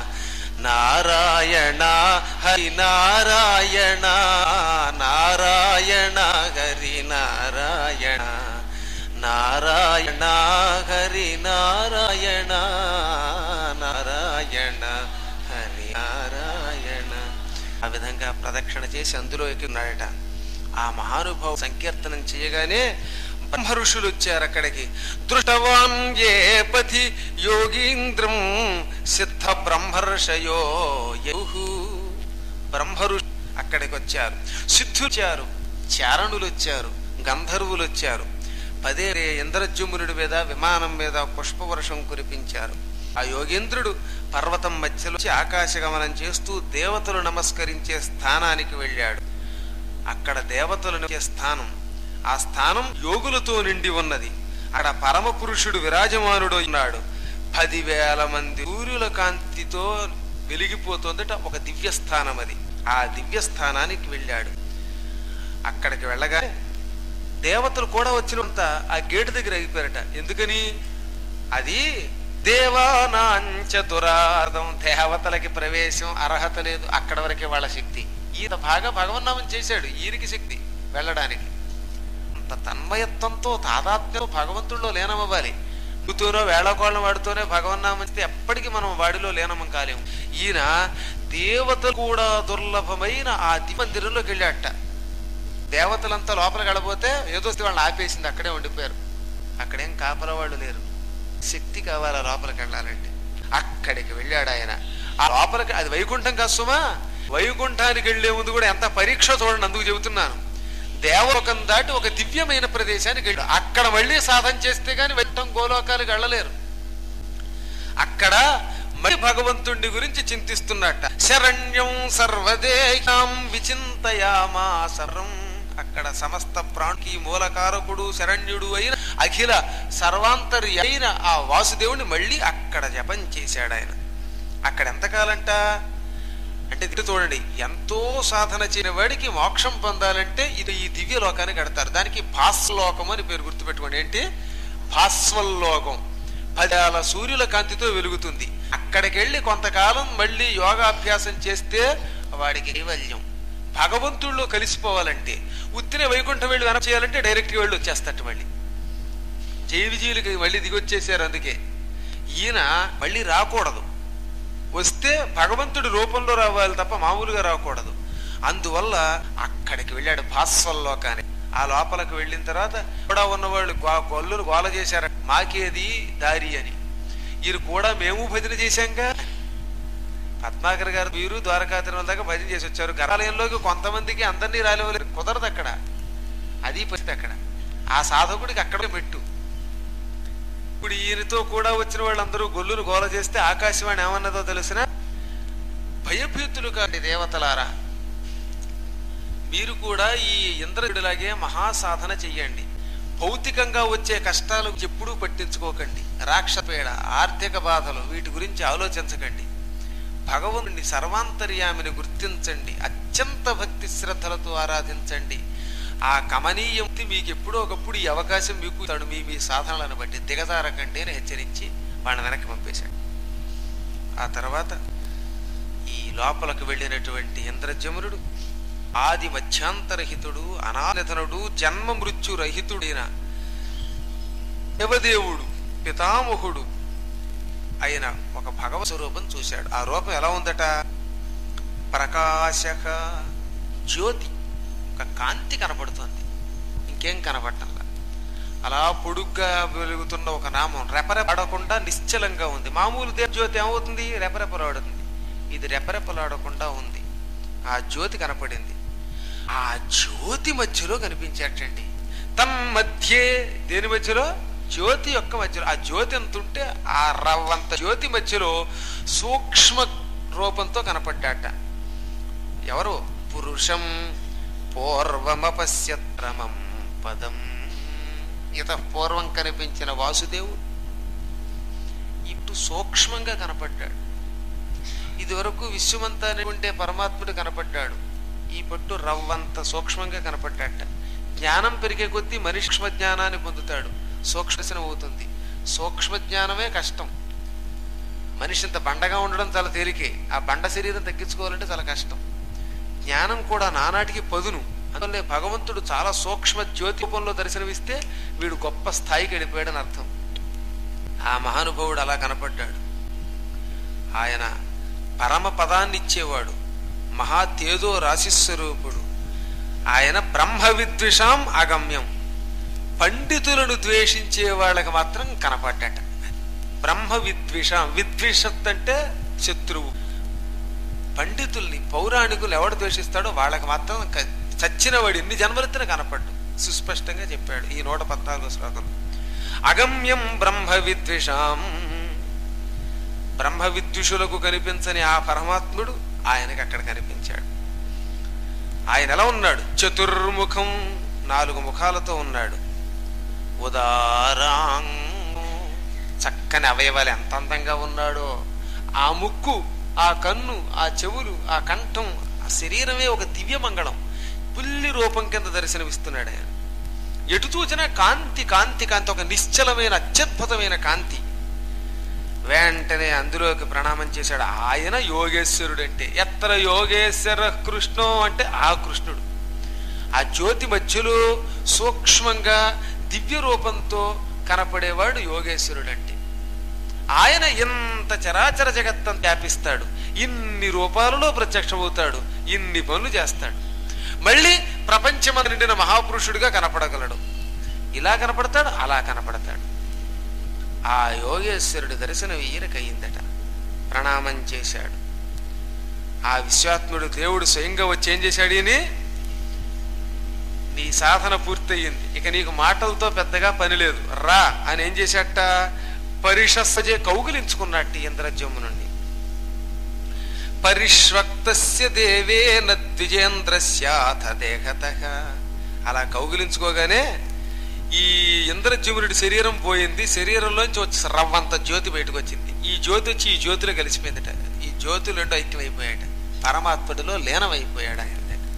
నారాయణ హరి నారాయణ నారాయణ హరి నారాయణ నారాయణ హరి నారాయణ నారాయణ హరి నారాయణ ఆ విధంగా ప్రదక్షిణ చేసి అందులో ఉన్నాడట ఆ మహానుభావ సంకీర్తనం చేయగానే బ్రహ్మ ఋషులు వచ్చారు అక్కడికి దృష్టవాన్ ఏ పథి యోగీంద్రం సిద్ధ బ్రహ్మర్షయో యౌహు బ్రహ్మ ఋషి అక్కడికి వచ్చారు సిద్ధులు వచ్చారు చారణులు వచ్చారు గంధర్వులు వచ్చారు పదే ఇంద్రజుమ్నుడి మీద విమానం మీద పుష్పవర్షం కురిపించారు ఆ యోగేంద్రుడు పర్వతం మధ్యలో వచ్చి ఆకాశగమనం చేస్తూ దేవతలు నమస్కరించే స్థానానికి వెళ్ళాడు అక్కడ దేవతలు నిలిచే స్థానం ఆ స్థానం యోగులతో నిండి ఉన్నది అక్కడ పరమ పురుషుడు విరాజమానుడు ఉన్నాడు పదివేల మంది సూర్యుల కాంతితో వెలిగిపోతుందట ఒక దివ్య స్థానం అది ఆ దివ్య స్థానానికి వెళ్ళాడు అక్కడికి వెళ్ళగానే దేవతలు కూడా వచ్చినంత ఆ గేటు దగ్గర అయిపోయారట ఎందుకని అది దేవానాంచ దురార్థం దేవతలకి ప్రవేశం అర్హత లేదు అక్కడ వరకే వాళ్ళ శక్తి ఈయన బాగా భగవన్నామం చేశాడు ఈయనకి శక్తి వెళ్ళడానికి అంత తన్మయత్వంతో తాదాత్మ్యం భగవంతుడిలో లీనమవ్వాలి కూతురో వేళకోళం వాడితోనే భగవన్నామం చేస్తే ఎప్పటికీ మనం వాడిలో లీనమం కాలేము ఈయన దేవతలు కూడా దుర్లభమైన ఆ దిమందిరంలోకి వెళ్ళాట దేవతలంతా లోపలికి వెళ్ళబోతే ఏదో వాళ్ళని ఆపేసింది అక్కడే ఉండిపోయారు అక్కడేం కాపల వాళ్ళు లేరు శక్తి కావాలా లోపలికి వెళ్ళాలంటే అక్కడికి వెళ్ళాడు ఆయన ఆ లోపలికి అది వైకుంఠం కాదు సుమా వైకుంఠానికి వెళ్లే ముందు కూడా ఎంత పరీక్ష చూడండి అందుకు చెబుతున్నాను దేవలోకం దాటి ఒక దివ్యమైన ప్రదేశానికి వెళ్ళాడు అక్కడ మళ్ళీ సాధన చేస్తే గాని వైకుంఠం గోలోకాలకు వెళ్ళలేరు అక్కడ మరి భగవంతుడి గురించి చింతిస్తున్నట్ట శరణ్యం సర్వదేహాం విచింతయామా సర్వం అక్కడ సమస్త ప్రాణికి మూలకారకుడు శరణ్యుడు అయిన అఖిల సర్వాంతర్య అయిన ఆ వాసుదేవుని మళ్ళీ అక్కడ జపం చేశాడు ఆయన అక్కడ ఎంతకాలంట అంటే ఇది చూడండి ఎంతో సాధన చేయని వాడికి మోక్షం పొందాలంటే ఇది ఈ దివ్య లోకాన్ని కడతారు దానికి భాస్లోకం అని పేరు గుర్తుపెట్టుకోండి ఏంటి భాస్వల్లోకం పదాల సూర్యుల కాంతితో వెలుగుతుంది అక్కడికి వెళ్ళి కొంతకాలం మళ్ళీ యోగాభ్యాసం చేస్తే వాడికి కైవల్యం భగవంతుల్లో కలిసిపోవాలంటే ఉత్తినే వైకుంఠం వెళ్ళి వెనక చేయాలంటే డైరెక్ట్గా వెళ్ళి వచ్చేస్తట్టు మళ్ళీ జై విజయులకి మళ్ళీ దిగొచ్చేసారు అందుకే ఈయన మళ్ళీ రాకూడదు వస్తే భగవంతుడి రూపంలో రావాలి తప్ప మామూలుగా రాకూడదు అందువల్ల అక్కడికి వెళ్ళాడు భాస్వల్లోకానికి ఆ లోపలికి వెళ్ళిన తర్వాత కూడా ఉన్నవాళ్ళు గో- గొల్లులు గోల చేశారు మాకేది దారి అని వీరు కూడా మేము భజన చేశాంగా పద్మాకర్ గారు వీరు ద్వారకా తిరుమల దాకా భజన చేసి వచ్చారు గర్భాలయంలోకి కొంతమందికి అందరినీ రాలేవలేరు కుదరదు అక్కడ అది పరిస్థితి అక్కడ ఆ సాధకుడికి అక్కడే మెట్టు ఇప్పుడు ఈయనతో కూడా వచ్చిన వాళ్ళందరూ గొల్లును గోల చేస్తే ఆకాశవాణి ఏమన్నదో తెలిసిన భయభీతులు కాండి దేవతలారా మీరు కూడా ఈ ఇంద్రుడిలాగే మహాసాధన చెయ్యండి భౌతికంగా వచ్చే కష్టాలు ఎప్పుడూ పట్టించుకోకండి రాక్షపేడ ఆర్థిక బాధలు వీటి గురించి ఆలోచించకండి భగవంతుని సర్వాంతర్యామిని గుర్తించండి అత్యంత భక్తి శ్రద్ధలతో ఆరాధించండి ఆ కమనీయముక్తి మీకు ఎప్పుడో ఒకప్పుడు ఈ అవకాశం మీకు తడు మీ మీ సాధనలను బట్టి దిగజారకండి అని హెచ్చరించి వాళ్ళని వెనక్కి పంపేశాడు ఆ తర్వాత ఈ లోపలకు వెళ్ళినటువంటి ఇంద్రజమునుడు ఆది మధ్యాంతరహితుడు అనానిధనుడు జన్మ మృత్యు రహితుడైన దేవదేవుడు పితామహుడు అయిన ఒక భగవ స్వరూపం చూశాడు ఆ రూపం ఎలా ఉందట ప్రకాశ జ్యోతి ఒక కాంతి కనపడుతోంది ఇంకేం కనపడటంలా అలా పొడుగ్గా వెలుగుతున్న ఒక నామం రెపరెపడకుండా నిశ్చలంగా ఉంది మామూలు దేవ జ్యోతి ఏమవుతుంది రెపరెపలాడుతుంది ఇది రెపరెపలాడకుండా ఉంది ఆ జ్యోతి కనపడింది ఆ జ్యోతి మధ్యలో కనిపించేటండి తన్మధ్యే దేని మధ్యలో జ్యోతి యొక్క మధ్యలో ఆ జ్యోతి ఎంత ఉంటే ఆ రవ్వంత జ్యోతి మధ్యలో సూక్ష్మ రూపంతో కనపడ్డాట ఎవరు పురుషం పూర్వమపశ్యత్రమం పదం ఇత పూర్వం కనిపించిన వాసుదేవుడు ఇప్పుడు సూక్ష్మంగా కనపడ్డాడు ఇదివరకు విశ్వమంతా ఉండే పరమాత్ముడు కనపడ్డాడు ఈ పట్టు రవ్వంత సూక్ష్మంగా కనపడ్డాట జ్ఞానం పెరిగే కొద్దీ మనిషి సూక్ష్మ జ్ఞానాన్ని పొందుతాడు సూక్ష్మశనం అవుతుంది సూక్ష్మ జ్ఞానమే కష్టం మనిషి ఇంత బండగా ఉండడం చాలా తేలికే ఆ బండ శరీరం తగ్గించుకోవాలంటే చాలా కష్టం జ్ఞానం కూడా నానాటికి పదును అందువల్లే భగవంతుడు చాలా సూక్ష్మ జ్యోతి రూపంలో దర్శనమిస్తే వీడు గొప్ప స్థాయికి వెళ్ళిపోయాడని అర్థం ఆ మహానుభావుడు అలా కనపడ్డాడు ఆయన పరమ పదాన్ని ఇచ్చేవాడు మహా తేజో రాశిస్వరూపుడు ఆయన బ్రహ్మ విద్విషాం అగమ్యం పండితులను ద్వేషించే వాళ్ళకి మాత్రం కనపడ్డట బ్రహ్మ విద్విషాం విద్విషత్ అంటే శత్రువు పండితుల్ని పౌరాణికులు ఎవడు ద్వేషిస్తాడో వాళ్ళకి మాత్రం క- చచ్చిన వాడు ఎన్ని జన్మలెత్తిన కనపడ్డు సుస్పష్టంగా చెప్పాడు ఈ నూట పద్నాలుగో శ్లోకం అగమ్యం బ్రహ్మ విద్విషాం బ్రహ్మ విద్విషులకు కనిపించని ఆ పరమాత్ముడు ఆయనకి అక్కడ కనిపించాడు ఆయన ఎలా ఉన్నాడు చతుర్ముఖం నాలుగు ముఖాలతో ఉన్నాడు ఉదారాంగు చక్కని అవయవాలు ఎంత అందంగా ఉన్నాడో ఆ ముక్కు ఆ కన్ను ఆ చెవులు ఆ కంఠం ఆ శరీరమే ఒక దివ్య మంగళం పుల్లి రూపం కింద దర్శనమిస్తున్నాడు ఆయన ఎటు చూసినా కాంతి కాంతి కాంతి ఒక నిశ్చలమైన అత్యద్భుతమైన కాంతి వెంటనే అందులోకి ప్రణామం చేశాడు ఆయన యోగేశ్వరుడు అంటే ఎత్తర యోగేశ్వర కృష్ణో అంటే ఆ కృష్ణుడు ఆ జ్యోతి మధ్యలో సూక్ష్మంగా దివ్య రూపంతో కనపడేవాడు యోగేశ్వరుడు అంటే ఆయన ఇంత చరాచర జగత్తం వ్యాపిస్తాడు ఇన్ని రూపాలలో ప్రత్యక్షమవుతాడు ఇన్ని పనులు చేస్తాడు మళ్ళీ ప్రపంచమంత నిండిన మహాపురుషుడిగా కనపడగలడు ఇలా కనపడతాడు అలా కనపడతాడు ఆ యోగేశ్వరుడి దర్శనం ఈయనకయ్యిందట ప్రణామం చేశాడు ఆ విశ్వాత్ముడు దేవుడు స్వయంగా వచ్చి ఏం చేశాడు ఈయన నీ సాధన పూర్తయింది ఇక నీకు మాటలతో పెద్దగా పని లేదు రా అని ఏం చేశాట పరిషస్సజే కౌగిలించుకున్నట్టు ఇంద్రజమ్ము నుండి పరిష్వక్తస్య దేవేన ద్విజేంద్రస్యాథ దేహత అలా కౌగిలించుకోగానే ఈ ఇంద్రజీవునుడి శరీరం పోయింది శరీరంలోంచి వచ్చి రవ్వంత జ్యోతి బయటకు వచ్చింది ఈ జ్యోతి వచ్చి ఈ జ్యోతిలో కలిసిపోయిందట ఈ జ్యోతులు రెండు ఐక్యమైపోయాట పరమాత్ముడిలో లీనమైపోయాడు ఆయన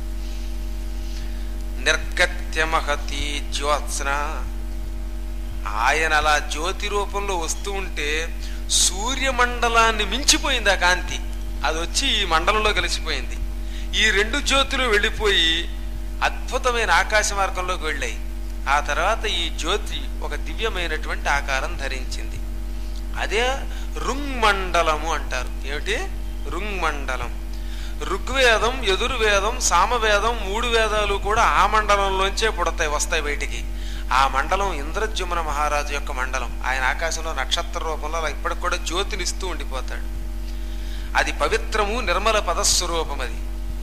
నిర్గత్య మహతి జ్యోత్స్న ఆయన అలా జ్యోతి రూపంలో వస్తూ ఉంటే సూర్యమండలాన్ని మించిపోయింది ఆ కాంతి అది వచ్చి ఈ మండలంలో కలిసిపోయింది ఈ రెండు జ్యోతులు వెళ్ళిపోయి అద్భుతమైన ఆకాశ మార్గంలోకి వెళ్ళాయి ఆ తర్వాత ఈ జ్యోతి ఒక దివ్యమైనటువంటి ఆకారం ధరించింది అదే రుంగ్మండలము అంటారు ఏమిటి రుంగ్మండలం ఋగ్వేదం యజుర్వేదం సామవేదం మూడు వేదాలు కూడా ఆ మండలంలోంచే పుడతాయి వస్తాయి బయటికి ఆ మండలం ఇంద్రజుమ్న మహారాజు యొక్క మండలం ఆయన ఆకాశంలో నక్షత్ర రూపంలో అలా ఇప్పటికి కూడా జ్యోతినిస్తూ ఉండిపోతాడు అది పవిత్రము నిర్మల పదస్వరూపం అది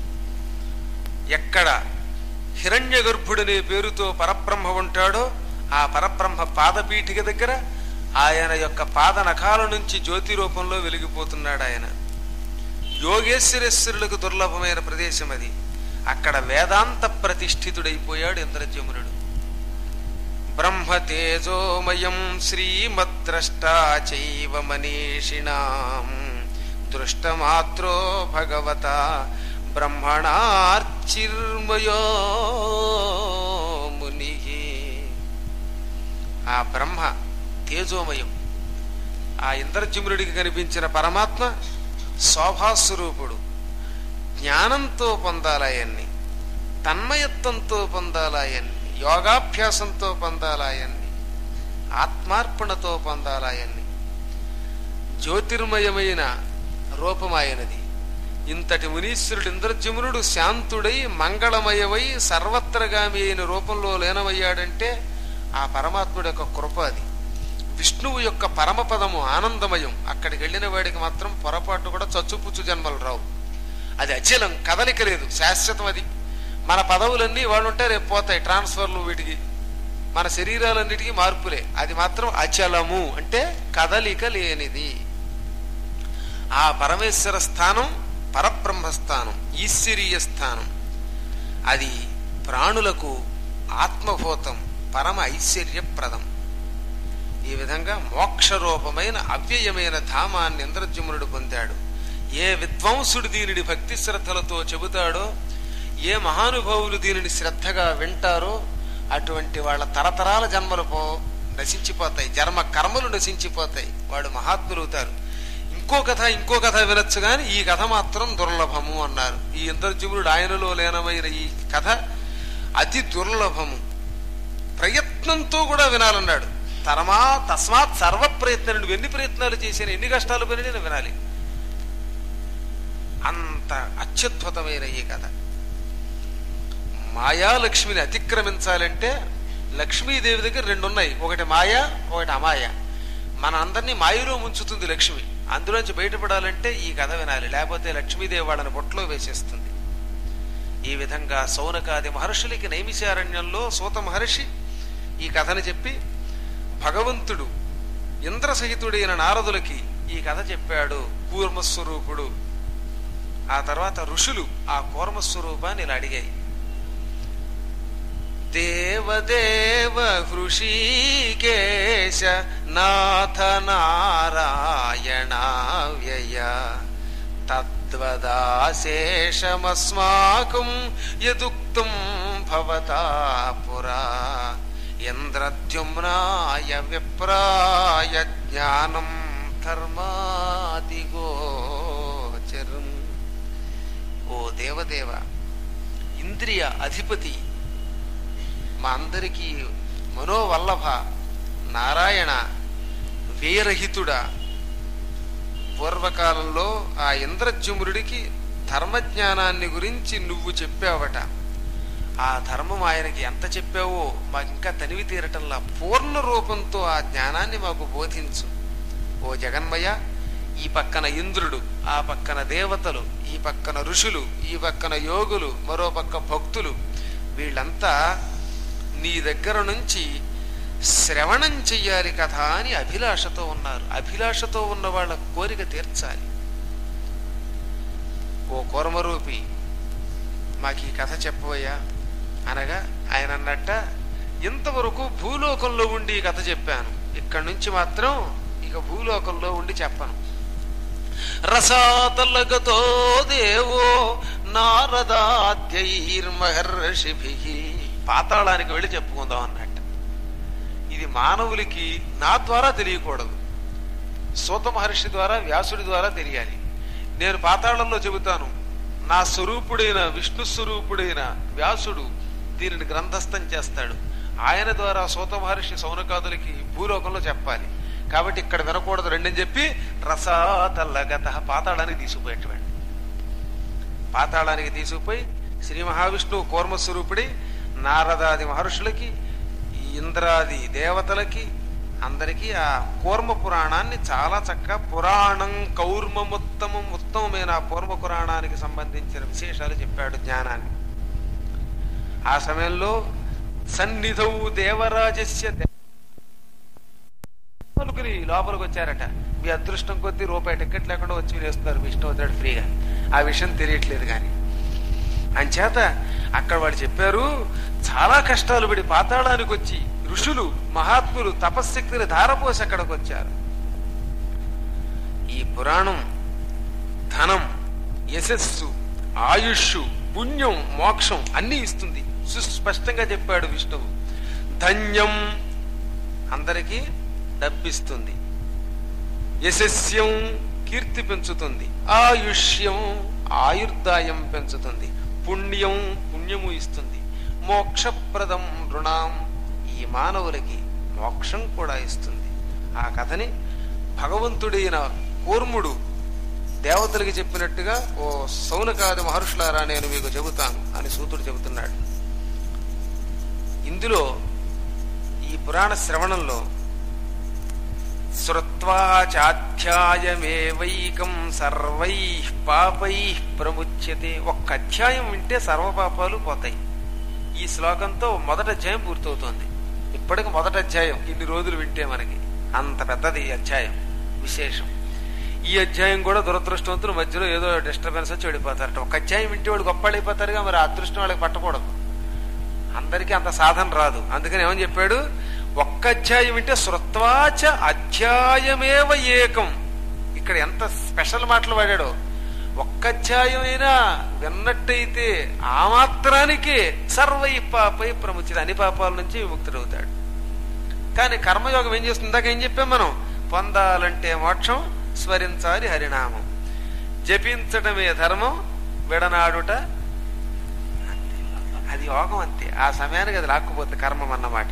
ఎక్కడ హిరణ్య గర్భుడనే పేరుతో పరబ్రహ్మ ఉంటాడో ఆ పరబ్రహ్మ పాదపీఠిక దగ్గర ఆయన యొక్క పాద నఖాల నుంచి జ్యోతి రూపంలో వెలిగిపోతున్నాడు ఆయన యోగేశ్వరేశ్వరులకు దుర్లభమైన ప్రదేశం అది అక్కడ వేదాంత ప్రతిష్ఠితుడైపోయాడు ఇంద్రజమునుడు బ్రహ్మ తేజోమయం శ్రీమద్ద్రష్టా చైవ మనీషిణాం దృష్టమాత్రో భగవత బ్రహ్మణార్చిర్మయో ముని ఆ బ్రహ్మ తేజోమయం ఆ ఇంద్రజమునుడికి కనిపించిన పరమాత్మ శోభాస్వరూపుడు జ్ఞానంతో పొందాలయన్ని తన్మయత్వంతో పొందాలయన్ని యోగాభ్యాసంతో పొందాలయన్ని ఆత్మార్పణతో పొందాలయన్ని జ్యోతిర్మయమైన రూపమాయనది ఇంతటి మునీశ్వరుడు ఇంద్రజమునుడు శాంతుడై మంగళమయమై సర్వత్రగామి అయిన రూపంలో లీనమయ్యాడంటే ఆ పరమాత్ముడి యొక్క కృప అది విష్ణువు యొక్క పరమపదము ఆనందమయం అక్కడికి వెళ్ళిన వాడికి మాత్రం పొరపాటు కూడా చచ్చుపుచ్చు జన్మలు రావు అది అచలం కదలిక లేదు శాశ్వతం అది మన పదవులన్నీ వాళ్ళు ఉంటే రేపు పోతాయి ట్రాన్స్ఫర్లు వీటికి మన శరీరాలన్నిటికీ మార్పులే అది మాత్రం అచలము అంటే కదలిక లేనిది ఆ పరమేశ్వర స్థానం పరబ్రహ్మ స్థానం ఈశ్వరీయ స్థానం అది ప్రాణులకు ఆత్మభూతం పరమ ఐశ్వర్యప్రదం ఈ విధంగా మోక్షరూపమైన అవ్యయమైన ధామాన్ని ఇంద్రజమునుడు పొందాడు ఏ విద్వాంసుడు దీనిని భక్తి శ్రద్ధలతో చెబుతాడో ఏ మహానుభావులు దీనిని శ్రద్ధగా వింటారో అటువంటి వాళ్ళ తరతరాల జన్మలు పో నశించిపోతాయి జన్మ కర్మలు నశించిపోతాయి వాడు మహాత్ములు అవుతారు ఇంకో కథ ఇంకో కథ వినొచ్చు కానీ ఈ కథ మాత్రం దుర్లభము అన్నారు ఈ ఇంద్రజమునుడు ఆయనలో లీనమైన ఈ కథ అతి దుర్లభము ప్రయత్నంతో కూడా వినాలన్నాడు తరమా తస్మాత్ సర్వ ప్రయత్నం నువ్వు ఎన్ని ప్రయత్నాలు చేసిన ఎన్ని కష్టాలు పని నేను వినాలి అంత అత్యద్భుతమైన ఈ కథ మాయాలక్ష్మిని అతిక్రమించాలంటే లక్ష్మీదేవి దగ్గర రెండు ఉన్నాయి ఒకటి మాయ ఒకటి అమాయ మన అందరినీ మాయలో ముంచుతుంది లక్ష్మి అందులోంచి బయటపడాలంటే ఈ కథ వినాలి లేకపోతే లక్ష్మీదేవి వాళ్ళని బొట్లో వేసేస్తుంది ఈ విధంగా సౌనకాది మహర్షులకి నైమిషారణ్యంలో సూత మహర్షి ఈ కథని చెప్పి భగవంతుడు ఇంద్రసహితుడైన నారదులకి ఈ కథ చెప్పాడు కూర్మస్వరూపుడు ఆ తర్వాత ఋషులు ఆ కూర్మస్వరూపాన్ని ఇలా అడిగాయి దేవదేవ హృషీకేశ నాథ నారాయణ వ్యయ తద్వదాశేషమస్మాకం యదుక్తం భవతా పురా ఇంద్రద్యుమ్నాయ విప్రాయ జ్ఞానం ధర్మాదిగోచరం ఓ దేవదేవ ఇంద్రియ అధిపతి మా అందరికీ మనోవల్లభ నారాయణ వేరహితుడా పూర్వకాలంలో ఆ ఇంద్రజుమురుడికి ధర్మజ్ఞానాన్ని గురించి నువ్వు చెప్పావట ఆ ధర్మం ఆయనకి ఎంత చెప్పావో మాకు ఇంకా తనివి తీరటంలా పూర్ణ రూపంతో ఆ జ్ఞానాన్ని మాకు బోధించు ఓ జగన్మయ ఈ పక్కన ఇంద్రుడు ఆ పక్కన దేవతలు ఈ పక్కన ఋషులు ఈ పక్కన యోగులు మరో పక్క భక్తులు వీళ్ళంతా నీ దగ్గర నుంచి శ్రవణం చెయ్యాలి కదా అని అభిలాషతో ఉన్నారు అభిలాషతో ఉన్న వాళ్ళ కోరిక తీర్చాలి స్వరూపి మాకు ఈ కథ చెప్పబోయా అనగా ఆయన అన్నట్ట ఇంతవరకు భూలోకంలో ఉండి ఈ కథ చెప్పాను ఇక్కడి నుంచి మాత్రం ఇక భూలోకంలో ఉండి చెప్పను రసాతలగతో దేవో నారదాద్యైర్మహర్షిభి పాతాళానికి వెళ్ళి చెప్పుకుందాం అన్నట్ట ఇది మానవులకి నా ద్వారా తెలియకూడదు సూత మహర్షి ద్వారా వ్యాసుడి ద్వారా తెలియాలి నేను పాతాళంలో చెబుతాను నా స్వరూపుడైన విష్ణు స్వరూపుడైన వ్యాసుడు దీనిని గ్రంథస్థం చేస్తాడు ఆయన ద్వారా సూత మహర్షి సౌనకాదులకి భూలోకంలో చెప్పాలి కాబట్టి ఇక్కడ వినకూడదు రెండని చెప్పి రసాతల్లగత పాతాళానికి తీసుకుపోయేటువంటి పాతాళానికి తీసుకుపోయి శ్రీ మహావిష్ణువు కూర్మస్వరూపుడి నారదాది మహర్షులకి ఈ ఇంద్రాది దేవతలకి అందరికీ ఆ కూర్మ పురాణాన్ని చాలా చక్కగా పురాణం కౌర్మముత్తమం ఉత్తమమైన ఆ కూర్మ పురాణానికి సంబంధించిన విశేషాలు చెప్పాడు జ్ఞానాన్ని ఆ సమయంలో సన్నిధౌ దేవరాజస్య దే- పలుకుని లోపలికి వచ్చారట మీ అదృష్టం కొద్దీ రూపాయి టికెట్ లేకుండా వచ్చి వేస్తున్నారు మీ ఇష్టం వచ్చాడు ఫ్రీగా ఆ విషయం తెలియట్లేదు కానీ అంచేత అక్కడ వాడు చెప్పారు చాలా కష్టాలు పడి పాతాళానికి వచ్చి ఋషులు మహాత్ములు తపశ్శక్తిని ధారపోసి అక్కడికి వచ్చారు ఈ పురాణం ధనం యశస్సు ఆయుష్ పుణ్యం మోక్షం అన్ని ఇస్తుంది సుస్పష్టంగా చెప్పాడు విష్ణువు ధన్యం అందరికీ డబ్బిస్తుంది యశస్యం కీర్తి పెంచుతుంది ఆయుష్యం ఆయుర్దాయం పెంచుతుంది పుణ్యం పుణ్యము ఇస్తుంది మోక్షప్రదం రుణాం ఈ మానవులకి మోక్షం కూడా ఇస్తుంది ఆ కథని భగవంతుడైన కూర్ముడు దేవతలకి చెప్పినట్టుగా ఓ సౌనకాది మహర్షులారా నేను మీకు చెబుతాను అని సూతుడు చెబుతున్నాడు ఇందులో ఈ పురాణ శ్రవణంలో శ్రుత్వాచాధ్యాయమేవైకం సర్వై పాపై ప్రముచ్యతే ఒక్క అధ్యాయం వింటే సర్వ పాపాలు పోతాయి ఈ శ్లోకంతో మొదట అధ్యాయం పూర్తవుతోంది ఇప్పటికి మొదటి అధ్యాయం ఇన్ని రోజులు వింటే మనకి అంత పెద్దది ఈ అధ్యాయం విశేషం ఈ అధ్యాయం కూడా దురదృష్టవంతులు మధ్యలో ఏదో డిస్టర్బెన్స్ వచ్చి వెళ్ళిపోతారట ఒక అధ్యాయం వింటే వాడు గొప్ప వెళ్ళిపోతారుగా మరి ఆ అదృష్టం వాళ్ళకి పట్టకూడదు అందరికీ అంత సాధన రాదు అందుకని ఏమని చెప్పాడు ఒక్క అధ్యాయం వింటే శృత్వాచ అధ్యాయమేవ ఏకం ఇక్కడ ఎంత స్పెషల్ మాటలు వాడాడో ఒక్క అధ్యాయం అయినా విన్నట్టయితే ఆ మాత్రానికే సర్వై పాపై ప్రముచిత అన్ని పాపాల నుంచి విముక్తుడవుతాడు కానీ కర్మయోగం ఏం చేస్తుంది ఇందాక ఏం చెప్పాం మనం పొందాలంటే మోక్షం స్మరించాలి హరినామం జపించటమే ధర్మం విడనాడుట అది యోగం అంతే ఆ సమయానికి అది రాకపోతే కర్మం అన్నమాట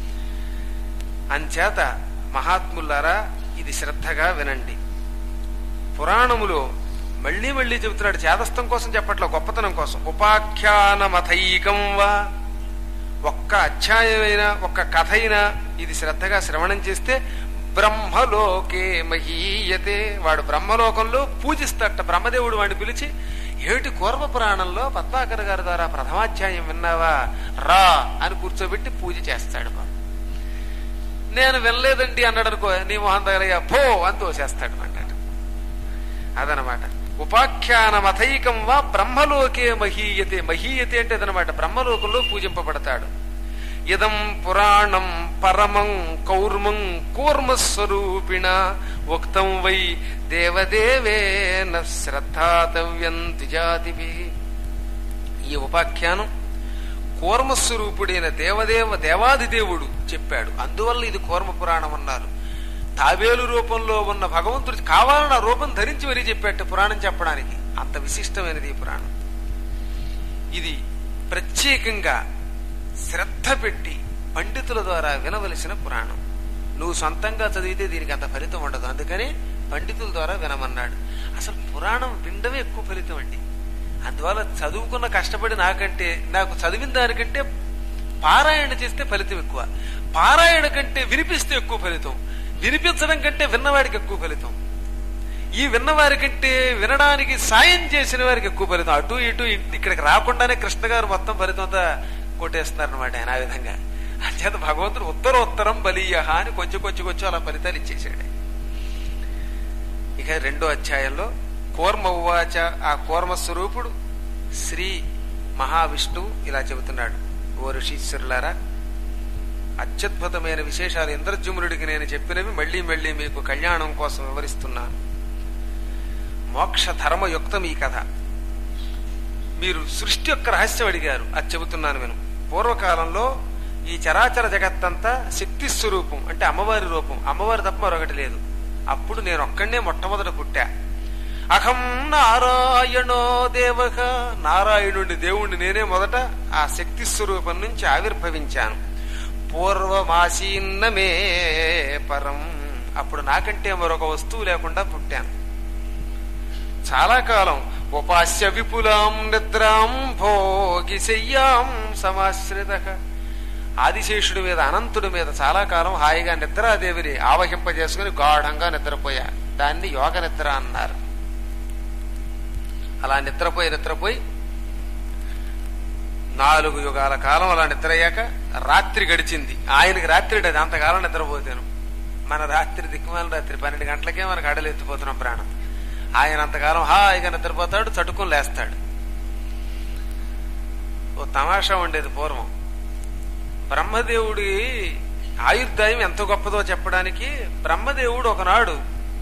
అంచేత మహాత్ములారా ఇది శ్రద్ధగా వినండి పురాణములో మళ్ళీ మళ్ళీ చెబుతున్నాడు చేదస్థం కోసం చెప్పట్ల గొప్పతనం కోసం ఉపాఖ్యానమథైకం వా ఒక్క అధ్యాయమైనా ఒక్క కథ అయినా ఇది శ్రద్ధగా శ్రవణం చేస్తే బ్రహ్మలోకే మహీయతే వాడు బ్రహ్మలోకంలో పూజిస్తట బ్రహ్మదేవుడు వాడిని పిలిచి ఏటి కూర్మ పురాణంలో పద్మాకర్ గారి ద్వారా ప్రథమాధ్యాయం విన్నావా రా అని కూర్చోబెట్టి పూజ చేస్తాడు బాబు నేను వెళ్ళలేదండి అన్నాడు అనుకో నీ మొహం దగ్గర పో అని తోసేస్తాడు అన్నాడు అదనమాట ఉపాఖ్యానమథైకం వా బ్రహ్మలోకే మహీయతే మహీయతే అంటే అదనమాట బ్రహ్మలోకంలో పూజింపబడతాడు ఇదం పురాణం పరమం కౌర్మం కూర్మస్వరూపిణ ఉక్తం వై దేవదేవేన శ్రద్ధాతవ్యం ద్విజాతిభి ఈ ఉపాఖ్యానం కూర్మస్వరూపుడైన దేవదేవ దేవాదిదేవుడు చెప్పాడు అందువల్ల ఇది కూర్మ పురాణం అన్నారు తాబేలు రూపంలో ఉన్న భగవంతుడు కావాలని ఆ రూపం ధరించి మరీ చెప్పాట పురాణం చెప్పడానికి అంత విశిష్టమైనది ఈ పురాణం ఇది ప్రత్యేకంగా శ్రద్ధ పెట్టి పండితుల ద్వారా వినవలసిన పురాణం నువ్వు సొంతంగా చదివితే దీనికి అంత ఫలితం ఉండదు అందుకని పండితుల ద్వారా వినమన్నాడు అసలు పురాణం వినడమే ఎక్కువ ఫలితం అండి అందువల్ల చదువుకున్న కష్టపడి నాకంటే నాకు చదివిన దానికంటే పారాయణ చేస్తే ఫలితం ఎక్కువ పారాయణ కంటే వినిపిస్తే ఎక్కువ ఫలితం వినిపించడం కంటే విన్నవాడికి ఎక్కువ ఫలితం ఈ విన్నవారి కంటే వినడానికి సాయం చేసిన వారికి ఎక్కువ ఫలితం అటు ఇటు ఇ- ఇక్కడికి రాకుండానే కృష్ణ గారు మొత్తం ఫలితం అంతా కొట్టేస్తున్నారు అనమాట ఆయన ఆ విధంగా అంచేత భగవంతుడు ఉత్తర ఉత్తరం బలీయ అని కొంచెం కొంచెం కొంచెం అలా ఫలితాలు ఇచ్చేసాడు ఇక రెండో అధ్యాయంలో కూర్మ ఉవాచ ఆ కూర్మ స్వరూపుడు శ్రీ మహావిష్ణువు ఇలా చెబుతున్నాడు ఓ ఋషీశ్వరులారా అత్యద్భుతమైన విశేషాలు ఇంద్రజుమ్నుడికి నేను చెప్పినవి మళ్ళీ మళ్ళీ మీకు కళ్యాణం కోసం వివరిస్తున్నాను మోక్ష ధర్మయుక్తం ఈ కథ మీరు సృష్టి యొక్క రహస్యం అడిగారు అది చెబుతున్నాను నేను పూర్వకాలంలో ఈ చరాచర జగత్తంతా శక్తి స్వరూపం అంటే అమ్మవారి రూపం అమ్మవారి తప్ప మరొకటి లేదు అప్పుడు నేను ఒక్కడనే మొట్టమొదట పుట్టా అహం నారాయణో దేవక నారాయణుడి దేవుణ్ణి నేనే మొదట ఆ శక్తి స్వరూపం నుంచి ఆవిర్భవించాను పూర్వమాసీన్నమే పరం అప్పుడు నాకంటే మరొక వస్తువు లేకుండా పుట్టాను చాలా కాలం ఉపాస్య విపులాం నిద్రాం భోగి శయ్యాం సమాశ్రిత ఆదిశేషుడి మీద అనంతుడి మీద చాలా కాలం హాయిగా నిద్రాదేవిని ఆవహింపజేసుకుని గాఢంగా నిద్రపోయా దాన్ని యోగ నిద్ర అన్నారు అలా నిద్రపోయి నిద్రపోయి నాలుగు యుగాల కాలం అలా నిద్రయ్యాక రాత్రి గడిచింది ఆయనకి రాత్రి అది అంతకాలం నిద్రపోతాను మన రాత్రి దిక్కుమాల రాత్రి పన్నెండు గంటలకే మనకు అడలు ఎత్తిపోతున్నాం ప్రాణం ఆయన అంతకాలం హాయిగా నిద్రపోతాడు చటుకుని లేస్తాడు ఓ తమాషా ఉండేది పూర్వం బ్రహ్మదేవుడి ఆయుర్దాయం ఎంత గొప్పదో చెప్పడానికి బ్రహ్మదేవుడు ఒకనాడు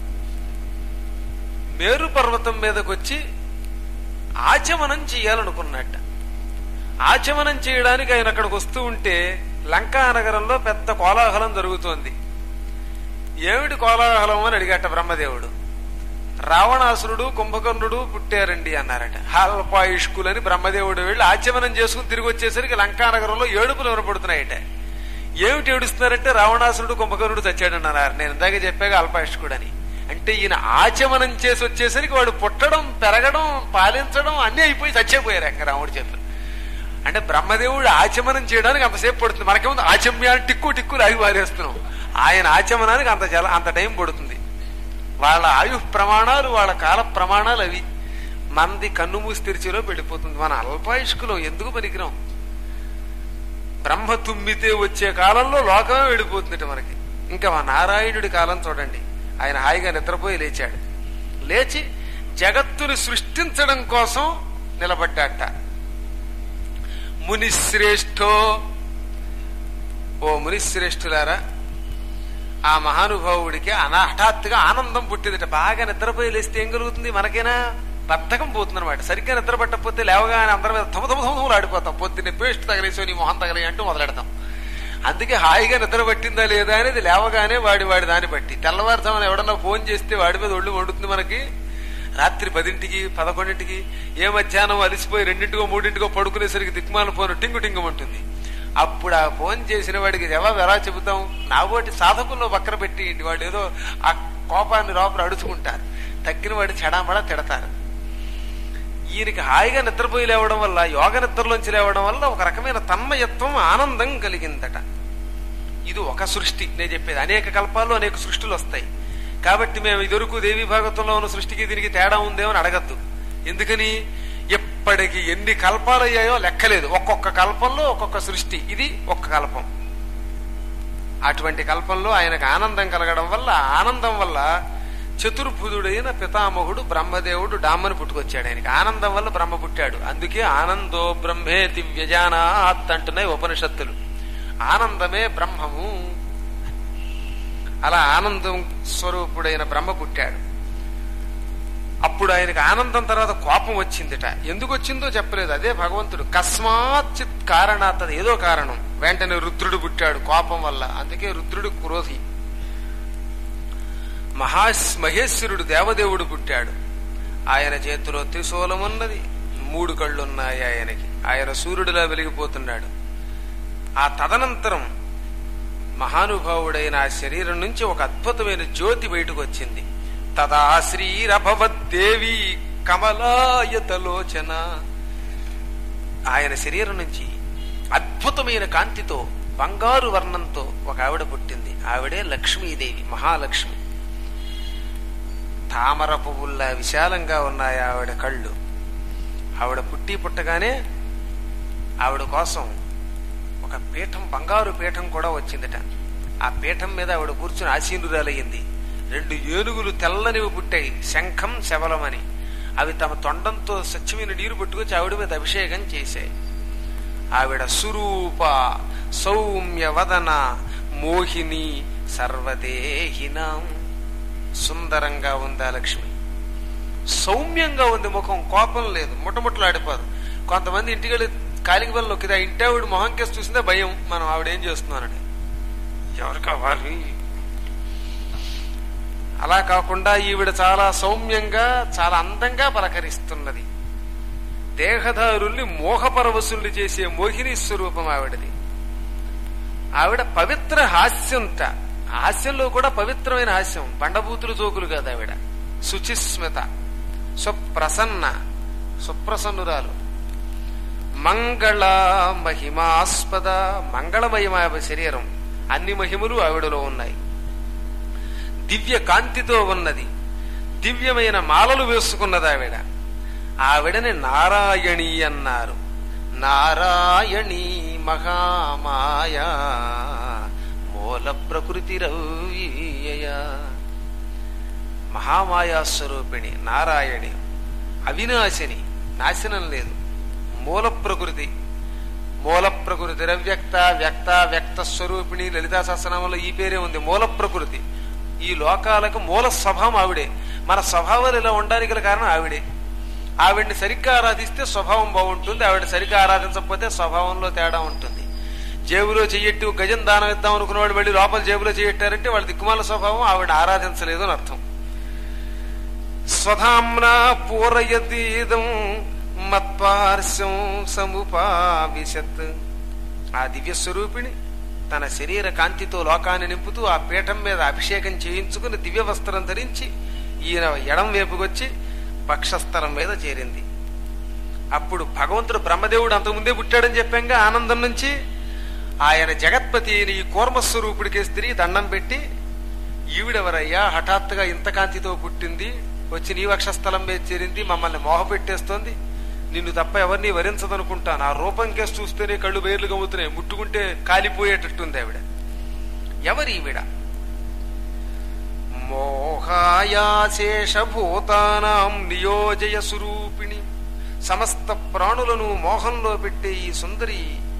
మేరు పర్వతం మీదకి వచ్చి ఆచమనం చేయాలనుకున్నట్ట ఆచమనం చేయడానికి ఆయన అక్కడికి వస్తూ ఉంటే లంకా నగరంలో పెద్ద కోలాహలం జరుగుతోంది ఏమిటి కోలాహలం అని అడిగట బ్రహ్మదేవుడు రావణాసురుడు కుంభకర్ణుడు పుట్టారండి అన్నారట హాల్పాయుష్కులని బ్రహ్మదేవుడు వెళ్ళి ఆచమనం చేసుకుని తిరిగి వచ్చేసరికి లంకా నగరంలో ఏడుపులు వినపడుతున్నాయట ఏమిటి ఏడుస్తున్నారంటే రావణాసురుడు కుంభకర్ణుడు చచ్చాడన్నారు నేను ఇందాక చెప్పాక అల్పాయుష్కుడు అని అంటే ఈయన ఆచమనం చేసి వచ్చేసరికి వాడు పుట్టడం పెరగడం పాలించడం అన్నీ అయిపోయి చచ్చిపోయారు అక్క రాముడు చెప్పారు అంటే బ్రహ్మదేవుడు ఆచమనం చేయడానికి అంతసేపు పడుతుంది మనకేముంది ఆచమ్యాన్ని టిక్కు టిక్కు లాగి వారేస్తున్నాం ఆయన ఆచమనానికి అంత జల అంత టైం పడుతుంది వాళ్ళ ఆయు ప్రమాణాలు వాళ్ళ కాల ప్రమాణాలు అవి మంది కన్ను మూసి తెరిచేలో వెళ్ళిపోతుంది మన అల్పాయుష్కులో ఎందుకు పనికిరాం బ్రహ్మ తుమ్మితే వచ్చే కాలంలో లోకమే వెళ్ళిపోతుంది మనకి ఇంకా మా నారాయణుడి కాలం చూడండి ఆయన హాయిగా నిద్రపోయి లేచాడు లేచి జగత్తుని సృష్టించడం కోసం నిలబడ్డాట మునిశ్రేష్ఠో ఓ మునిశ్రేష్ఠులారా ఆ మహానుభావుడికి అనా హఠాత్తుగా ఆనందం పుట్టిందట బాగా నిద్రపోయి లేస్తే ఏం కలుగుతుంది మనకైనా బద్ధకం పోతుంది అనమాట సరిగ్గా నిద్ర పట్టకపోతే లేవగానే అందరి మీద తమ తమ తమలు ఆడిపోతాం పొద్దున్నే పేస్ట్ తగలేసో నీ మొహం తగలే అంటూ మొదలెడతాం అందుకే హాయిగా నిద్ర పట్టిందా లేదా అనేది లేవగానే వాడి వాడి దాన్ని బట్టి తెల్లవారుజామున ఎవడన్నా ఫోన్ చేస్తే వాడి మీద ఒళ్ళు వండుతుంది మనకి రాత్రి పదింటికి పదకొండింటికి ఏ మధ్యాహ్నం అలిసిపోయి రెండింటికో మూడింటికో పడుకునేసరికి దిక్మాల ఫోన్ టింగు టింగమంటుంది అప్పుడు ఆ ఫోన్ చేసిన వాడికి జవాబు ఎలా చెబుతాం నాబోటి సాధకుల్లో పక్కన పెట్టి వాడు ఏదో ఆ కోపాన్ని లోపల అడుచుకుంటారు తగ్గిన వాడు చెడామడా తిడతారు ఈయనకి హాయిగా నిద్రపోయి లేవడం వల్ల యోగ నిద్రలోంచి లేవడం వల్ల ఒక రకమైన తన్మయత్వం ఆనందం కలిగిందట ఇది ఒక సృష్టి నేను చెప్పేది అనేక కల్పాల్లో అనేక సృష్టిలు వస్తాయి కాబట్టి మేము ఇదివరకు దేవీ భాగత్వంలో ఉన్న సృష్టికి దీనికి తేడా ఉందేమో అని అడగద్దు ఎందుకని ఎప్పటికి ఎన్ని కల్పాలు అయ్యాయో లెక్కలేదు ఒక్కొక్క కల్పంలో ఒక్కొక్క సృష్టి ఇది ఒక్క కల్పం అటువంటి కల్పంలో ఆయనకు ఆనందం కలగడం వల్ల ఆ ఆనందం వల్ల చతుర్భుజుడైన పితామహుడు బ్రహ్మదేవుడు డామ్మని పుట్టుకొచ్చాడు ఆయనకి ఆనందం వల్ల బ్రహ్మ పుట్టాడు అందుకే ఆనందో బ్రహ్మేతి వ్యజానాత్ అంటున్నాయి ఉపనిషత్తులు ఆనందమే బ్రహ్మము అలా ఆనందం స్వరూపుడైన బ్రహ్మ పుట్టాడు అప్పుడు ఆయనకు ఆనందం తర్వాత కోపం వచ్చిందిట ఎందుకు వచ్చిందో చెప్పలేదు అదే భగవంతుడు కస్మాచిత్ కారణాత్ అది ఏదో కారణం వెంటనే రుద్రుడు పుట్టాడు కోపం వల్ల అందుకే రుద్రుడు క్రోధి మహా మహేశ్వరుడు దేవదేవుడు పుట్టాడు ఆయన చేతిలో త్రిశూలమున్నది మూడు కళ్ళున్నాయి ఆయనకి ఆయన సూర్యుడిలా వెలిగిపోతున్నాడు ఆ తదనంతరం మహానుభావుడైన ఆ శరీరం నుంచి ఒక అద్భుతమైన జ్యోతి బయటకు వచ్చింది తదా శ్రీరభవద్దేవి కమలాయతలోచన ఆయన శరీరం నుంచి అద్భుతమైన కాంతితో బంగారు వర్ణంతో ఒక ఆవిడ పుట్టింది ఆవిడే లక్ష్మీదేవి మహాలక్ష్మి తామర పువ్వుల్లా విశాలంగా ఉన్నాయి ఆవిడ కళ్ళు ఆవిడ పుట్టి పుట్టగానే ఆవిడ కోసం ఒక పీఠం బంగారు పీఠం కూడా వచ్చిందట ఆ పీఠం మీద ఆవిడ కూర్చుని ఆసీనురాలయ్యింది రెండు ఏనుగులు తెల్లనివి పుట్టాయి శంఖం శబలమని అవి తమ తొండంతో స్వచ్ఛమైన నీరు పట్టుకొచ్చి ఆవిడ మీద అభిషేకం చేశాయి ఆవిడ సురూప సౌమ్య వదన మోహిని సర్వదేహినాం సుందరంగా ఉంది ఆ లక్ష్మి సౌమ్యంగా ఉంది ముఖం కోపం లేదు ముట్టముట్టలాడిపోదు కొంతమంది ఇంటికి వెళ్ళి కాలింగ్ బల్ల నొక్కితే ఆ ఇంటి ఆవిడ మొహం కేసు చూసిందే భయం మనం ఆవిడ ఏం చేస్తున్నానని ఎవరు కావాలి అలా కాకుండా ఈవిడ చాలా సౌమ్యంగా చాలా అందంగా పలకరిస్తున్నది దేహదారుల్ని మోహపరవశుల్ని చేసే మోహిని స్వరూపం ఆవిడది ఆవిడ పవిత్ర హాస్యంత హాస్యంలో కూడా పవిత్రమైన హాస్యం బండబూతులు జోకులు కాదు ఆవిడ శుచిస్మిత సుప్రసన్న సుప్రసన్నురాలు మంగళ మహిమాస్పద మంగళమయమ శరీరం అన్ని మహిమలు ఆవిడలో ఉన్నాయి దివ్య కాంతితో ఉన్నది దివ్యమైన మాలలు వేసుకున్నది ఆవిడ ఆవిడని నారాయణి అన్నారు నారాయణి మహామాయ మూల ప్రకృతి రవ్యయ మహామాయా స్వరూపిణి నారాయణి అవినాశిని నాశనం లేదు మూల ప్రకృతి మూల ప్రకృతి రవ్యక్త వ్యక్త వ్యక్త స్వరూపిణి లలితా సహస్రనామంలో ఈ పేరే ఉంది మూల ప్రకృతి ఈ లోకాలకు మూల స్వభావం ఆవిడే మన స్వభావాలు ఇలా ఉండడానికి గల కారణం ఆవిడే ఆవిడ్ని సరిగ్గా ఆరాధిస్తే స్వభావం బాగుంటుంది ఆవిడ సరిగ్గా ఆరాధించకపోతే స్వభావంలో తేడా ఉంటుంది జేబులో చెయ్యట్టు గజం దానం ఇద్దాం అనుకున్నవాడు వెళ్ళి లోపల జేబులో చెయ్యట్టారంటే వాళ్ళ దిక్కుమాల స్వభావం ఆవిడ ఆరాధించలేదు అని అర్థం స్వధామ్నా పూరయతీదం మత్పార్శ్వం సముపావిశత్ ఆ దివ్య స్వరూపిణి తన శరీర కాంతితో లోకాన్ని నింపుతూ ఆ పీఠం మీద అభిషేకం చేయించుకుని దివ్య వస్త్రం ధరించి ఈయన ఎడం వైపుకొచ్చి పక్షస్థలం మీద చేరింది అప్పుడు భగవంతుడు బ్రహ్మదేవుడు అంతకుముందే పుట్టాడని చెప్పాంగా ఆనందం నుంచి ఆయన జగత్పతి అయిన ఈ కూర్మస్వరూపుడికి తిరిగి దండం పెట్టి ఈవిడెవరయ్యా హఠాత్తుగా ఇంత కాంతితో పుట్టింది వచ్చి నీ వక్షస్థలం మీద చేరింది మమ్మల్ని మోహపెట్టేస్తోంది నిన్ను తప్ప ఎవరిని వరించదనుకుంటాను ఆ రూపం కేసు చూస్తేనే కళ్ళు బయర్లు గమ్ముతున్నాయి ముట్టుకుంటే కాలిపోయేటట్టుంది ఆవిడ ఎవరి ఈవిడ మోహాయాశేషభూతానాం నియోజయ స్వరూపిణి సమస్త ప్రాణులను మోహంలో పెట్టే ఈ సుందరి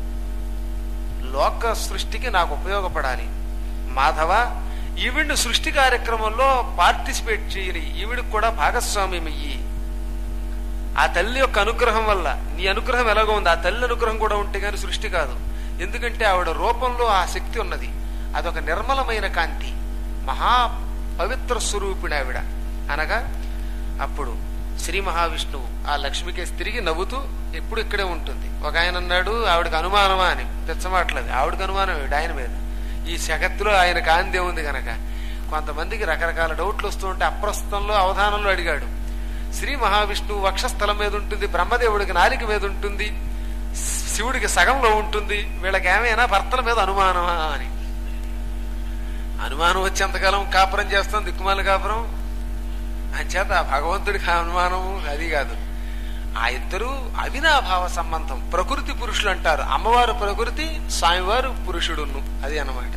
లోక సృష్టికి నాకు ఉపయోగపడాలి మాధవ ఈవిడ్ని సృష్టి కార్యక్రమంలో పార్టిసిపేట్ చేయని ఈవిడికి కూడా భాగస్వామ్యం ఇయ్యి ఆ తల్లి యొక్క అనుగ్రహం వల్ల నీ అనుగ్రహం ఎలాగో ఉంది ఆ తల్లి అనుగ్రహం కూడా ఉంటే గాని సృష్టి కాదు ఎందుకంటే ఆవిడ రూపంలో ఆ శక్తి ఉన్నది అదొక నిర్మలమైన కాంతి మహా పవిత్ర స్వరూపిణి ఆవిడ అనగా అప్పుడు శ్రీ మహావిష్ణువు ఆ లక్ష్మికేసి తిరిగి నవ్వుతూ ఎప్పుడు ఇక్కడే ఉంటుంది ఒక ఆయన అన్నాడు ఆవిడకి అనుమానమా అని తెచ్చమాట్లేదు ఆవిడకి అనుమానం ఏమిటి ఆయన మీద ఈ జగత్తులో ఆయన కాంతి ఉంది గనక కొంతమందికి రకరకాల డౌట్లు వస్తూ ఉంటే అప్రస్తుతంలో అవధానంలో అడిగాడు శ్రీ మహావిష్ణువు వక్షస్థలం మీద ఉంటుంది బ్రహ్మదేవుడికి నాలిక మీద ఉంటుంది శివుడికి సగంలో ఉంటుంది వీళ్ళకి ఏమైనా భర్తల మీద అనుమానమా అని అనుమానం వచ్చేంతకాలం కాపురం చేస్తాం దిక్కుమాల కాపురం అంచేత ఆ భగవంతుడికి అనుమానం అది కాదు ఆ ఇద్దరు అవినాభావ సంబంధం ప్రకృతి పురుషులు అంటారు అమ్మవారు ప్రకృతి స్వామివారు పురుషుడును అది అన్నమాట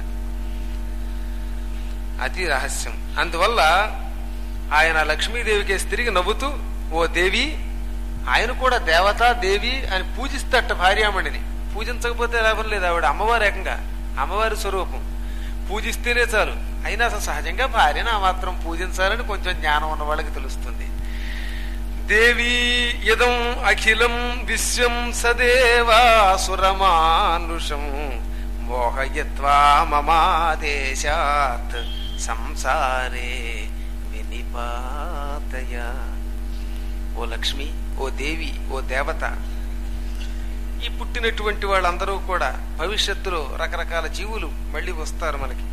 అతి రహస్యం అందువల్ల ఆయన లక్ష్మీదేవికి తిరిగి నవ్వుతూ ఓ దేవి ఆయన కూడా దేవత దేవి అని పూజిస్తట భార్యామణిని పూజించకపోతే లాభం లేదు ఆవిడ అమ్మవారు ఏకంగా అమ్మవారి స్వరూపం పూజిస్తేనే చాలు అయినా అసలు సహజంగా భార్యను ఆ మాత్రం పూజించాలని కొంచెం జ్ఞానం ఉన్న వాళ్ళకి తెలుస్తుంది దేవీ ఇదం అఖిలం విశ్వం సదేవాసురమానుషం మోహయత్వా మమాదేశాత్ సంసారే వినిపాతయ ఓ లక్ష్మి ఓ దేవి ఓ దేవత ఈ పుట్టినటువంటి వాళ్ళందరూ కూడా భవిష్యత్తులో రకరకాల జీవులు మళ్ళీ వస్తారు మనకి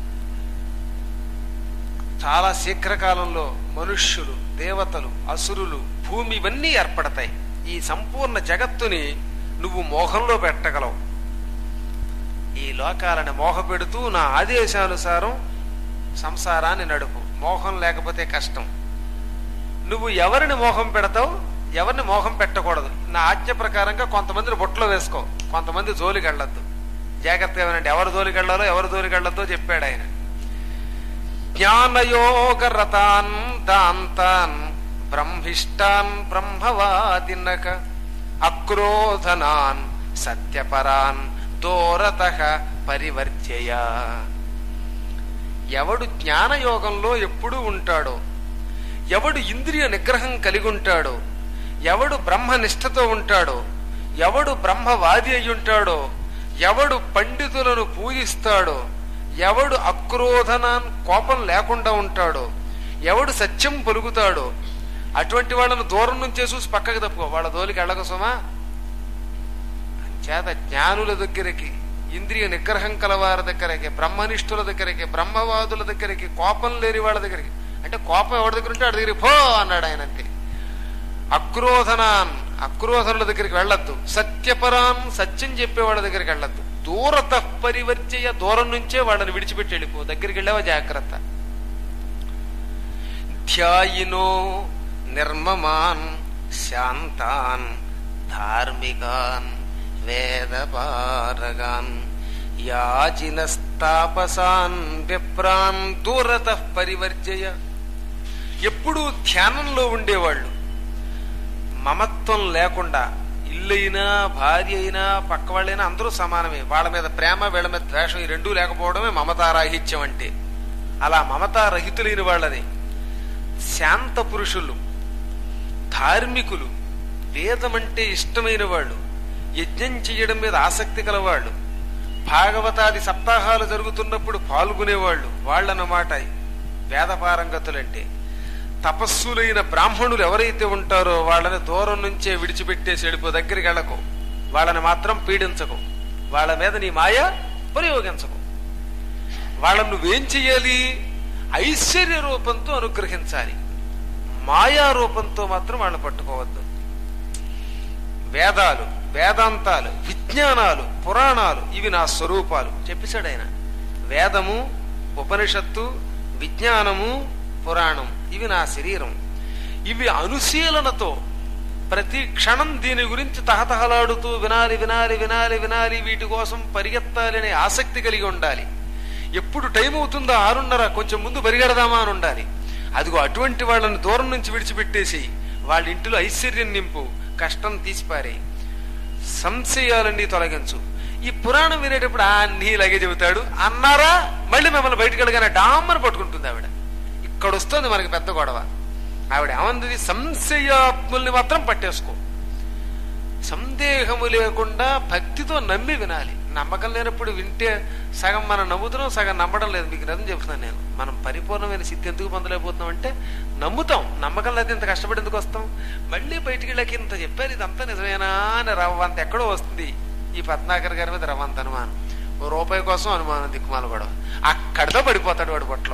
చాలా శీఘ్రకాలంలో మనుష్యులు దేవతలు అసురులు భూమి ఇవన్నీ ఏర్పడతాయి ఈ సంపూర్ణ జగత్తుని నువ్వు మోహంలో పెట్టగలవు ఈ లోకాలను మోహపెడుతూ నా ఆదేశానుసారం సంసారాన్ని నడుపు మోహం లేకపోతే కష్టం నువ్వు ఎవరిని మోహం పెడతావు ఎవరిని మోహం పెట్టకూడదు నా ఆజ్ఞ ప్రకారంగా కొంతమందిని బొట్లో వేసుకో కొంతమంది జోలికి వెళ్ళొద్దు జాగ్రత్తగా వినండి ఎవరు జోలికి వెళ్ళాలో ఎవరు జోలికి వెళ్ళొద్దో చెప్పాడు ఆయన జ్ఞానయోగ రతాన్ దాంతాన్ బ్రహ్మిష్టాన్ బ్రహ్మవాదినక అక్రోధనాన్ సత్యపరాన్ దూరత పరివర్త్యయ ఎవడు జ్ఞానయోగంలో ఎప్పుడూ ఉంటాడో ఎవడు ఇంద్రియ నిగ్రహం కలిగి ఉంటాడో ఎవడు బ్రహ్మనిష్టతో ఉంటాడో ఎవడు బ్రహ్మవాది అయి ఉంటాడో ఎవడు పండితులను పూజిస్తాడో ఎవడు అక్రోధనాన్ కోపం లేకుండా ఉంటాడో ఎవడు సత్యం పలుకుతాడో అటువంటి వాళ్ళను దూరం నుంచే చూసి పక్కకు తప్పుకో వాళ్ళ దోలికి వెళ్ళక సుమా చేత జ్ఞానుల దగ్గరికి ఇంద్రియ నిగ్రహం కలవారి దగ్గరికి బ్రహ్మనిష్ఠుల దగ్గరికి బ్రహ్మవాదుల దగ్గరికి కోపం లేని వాళ్ళ దగ్గరికి అంటే కోపం ఎవరి దగ్గర ఉంటే వాడి దగ్గరికి పో అన్నాడు ఆయన అంతే అక్రోధనాన్ అక్రోధనుల దగ్గరికి వెళ్ళొద్దు సత్యపరాన్ సత్యం చెప్పే వాళ్ళ దగ్గరికి వెళ్ళొద్దు దూరత పరివర్చయ దూరం నుంచే వాళ్ళని విడిచిపెట్టి వెళ్ళిపో దగ్గరికి వెళ్ళావా జాగ్రత్త ధ్యాయినో నిర్మమాన్ శాంతాన్ ధార్మికాన్ వేదపారగాన్ యాజినస్తాపసాన్ విప్రాన్ దూరత పరివర్జయ ఎప్పుడూ ధ్యానంలో ఉండేవాళ్ళు మమత్వం లేకుండా ఇల్లైనా భార్య అయినా పక్క వాళ్ళైనా అందరూ సమానమే వాళ్ళ మీద ప్రేమ వీళ్ళ మీద ద్వేషం ఈ రెండూ లేకపోవడమే మమతారాహిత్యం అంటే అలా మమతారహితులైన వాళ్ళని శాంత పురుషులు ధార్మికులు వేదమంటే ఇష్టమైన వాళ్ళు యజ్ఞం చేయడం మీద ఆసక్తి కలవాళ్ళు భాగవతాది సప్తాహాలు జరుగుతున్నప్పుడు పాల్గొనేవాళ్ళు వాళ్ళన్నమాట వేదపారంగతులంటే తపస్సులైన బ్రాహ్మణులు ఎవరైతే ఉంటారో వాళ్ళని దూరం నుంచే విడిచిపెట్టేసి వెళ్ళిపో దగ్గరికి వెళ్ళకు వాళ్ళని మాత్రం పీడించకు వాళ్ళ మీద నీ మాయ ప్రయోగించకు వాళ్ళను నువ్వేం చెయ్యాలి ఐశ్వర్య రూపంతో అనుగ్రహించాలి మాయా రూపంతో మాత్రం వాళ్ళని పట్టుకోవద్దు వేదాలు వేదాంతాలు విజ్ఞానాలు పురాణాలు ఇవి నా స్వరూపాలు చెప్పేశాడు ఆయన వేదము ఉపనిషత్తు విజ్ఞానము పురాణం ఇవి నా శరీరం ఇవి అనుశీలనతో ప్రతి క్షణం దీని గురించి తహతహలాడుతూ వినాలి వినాలి వినాలి వినాలి వీటి కోసం పరిగెత్తాలి అనే ఆసక్తి కలిగి ఉండాలి ఎప్పుడు టైం అవుతుందో ఆరున్నర కొంచెం ముందు పరిగెడదామా అని ఉండాలి అదిగో అటువంటి వాళ్ళని దూరం నుంచి విడిచిపెట్టేసి వాళ్ళ ఇంటిలో ఐశ్వర్యం నింపు కష్టం తీసిపారే సంశయాలన్నీ తొలగించు ఈ పురాణం వినేటప్పుడు అన్నీ ఇలాగే చెబుతాడు అన్నారా మళ్ళీ మిమ్మల్ని బయటకు వెళ్ళగానే డామ్మని పట్టుకుంటుంది ఆవిడ ఇక్కడ వస్తుంది మనకి పెద్ద గొడవ ఆవిడ ఏమంది సంశయాత్ముల్ని మాత్రం పట్టేసుకో సందేహము లేకుండా భక్తితో నమ్మి వినాలి నమ్మకం లేనప్పుడు వింటే సగం మనం నమ్ముతున్నాం సగం నమ్మడం లేదు మీకు నిజం చెప్తున్నాను నేను మనం పరిపూర్ణమైన సిద్ధి ఎందుకు పొందలేకపోతున్నాం అంటే నమ్ముతాం నమ్మకం లేదు ఇంత కష్టపడి ఎందుకు వస్తాం మళ్ళీ బయటికి వెళ్ళాక ఇంత చెప్పారు ఇదంతా నిజమేనా అని రవ్వంత ఎక్కడో వస్తుంది ఈ పద్నాకర్ గారి మీద రవ్వంత అనుమానం ఓ రూపాయి కోసం అనుమానం దిక్కుమాల కూడా అక్కడితో పడిపోతాడు వాడు పొట్టలో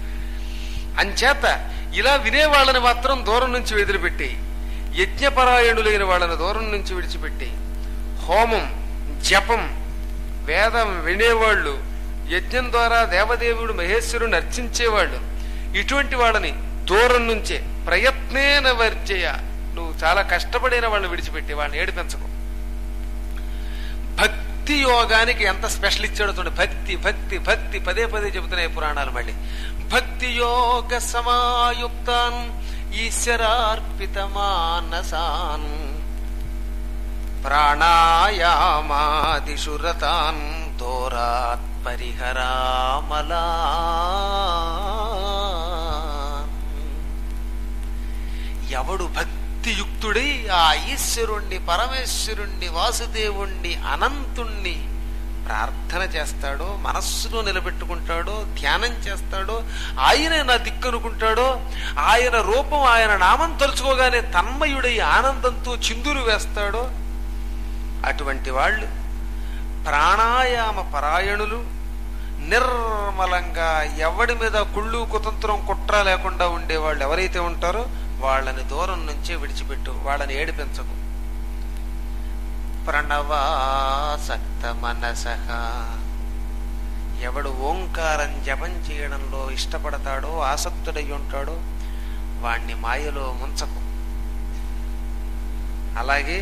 అంచేత ఇలా వినే వాళ్ళని మాత్రం దూరం నుంచి వదిలిపెట్టి యజ్ఞపరాయణులైన వాళ్ళని దూరం నుంచి విడిచిపెట్టి హోమం జపం వేదం వినేవాళ్ళు యజ్ఞం ద్వారా దేవదేవుడు మహేశ్వరుని అర్చించేవాళ్ళు ఇటువంటి వాళ్ళని దూరం నుంచే ప్రయత్నేన వర్జయ నువ్వు చాలా కష్టపడిన వాళ్ళని విడిచిపెట్టి వాళ్ళని ఏడిపించకు భక్తి యోగానికి ఎంత స్పెషల్ ఇచ్చాడో చూడండి భక్తి భక్తి భక్తి పదే పదే చెబుతున్నాయి పురాణాలు మళ్ళీ భక్తి యోగ సమాయుక్తాన్ ఈశ్వరార్పిత మానసాన్ ప్రాణాయామాదిషురతాన్ దూరాత్ పరిహరామలా ఎవడు భక్తియుక్తుడై ఆ ఈశ్వరుణ్ణి పరమేశ్వరుణ్ణి వాసుదేవుణ్ణి అనంతుణ్ణి ప్రార్థన చేస్తాడో మనస్సులో నిలబెట్టుకుంటాడో ధ్యానం చేస్తాడో ఆయనే నా దిక్కు అనుకుంటాడో ఆయన రూపం ఆయన నామం తలుచుకోగానే తన్మయుడై ఆనందంతో చిందులు వేస్తాడో అటువంటి వాళ్ళు ప్రాణాయామ పరాయణులు నిర్మలంగా ఎవడి మీద కుళ్ళు కుతంత్రం కుట్ర లేకుండా ఉండేవాళ్ళు ఎవరైతే ఉంటారో వాళ్ళని దూరం నుంచే విడిచిపెట్టు వాళ్ళని ఏడిపించకు ప్రణవాసక్త మనస ఎవడు ఓంకారం జపం చేయడంలో ఇష్టపడతాడో ఆసక్తుడై ఉంటాడో వాణ్ణి మాయలో ముంచకు అలాగే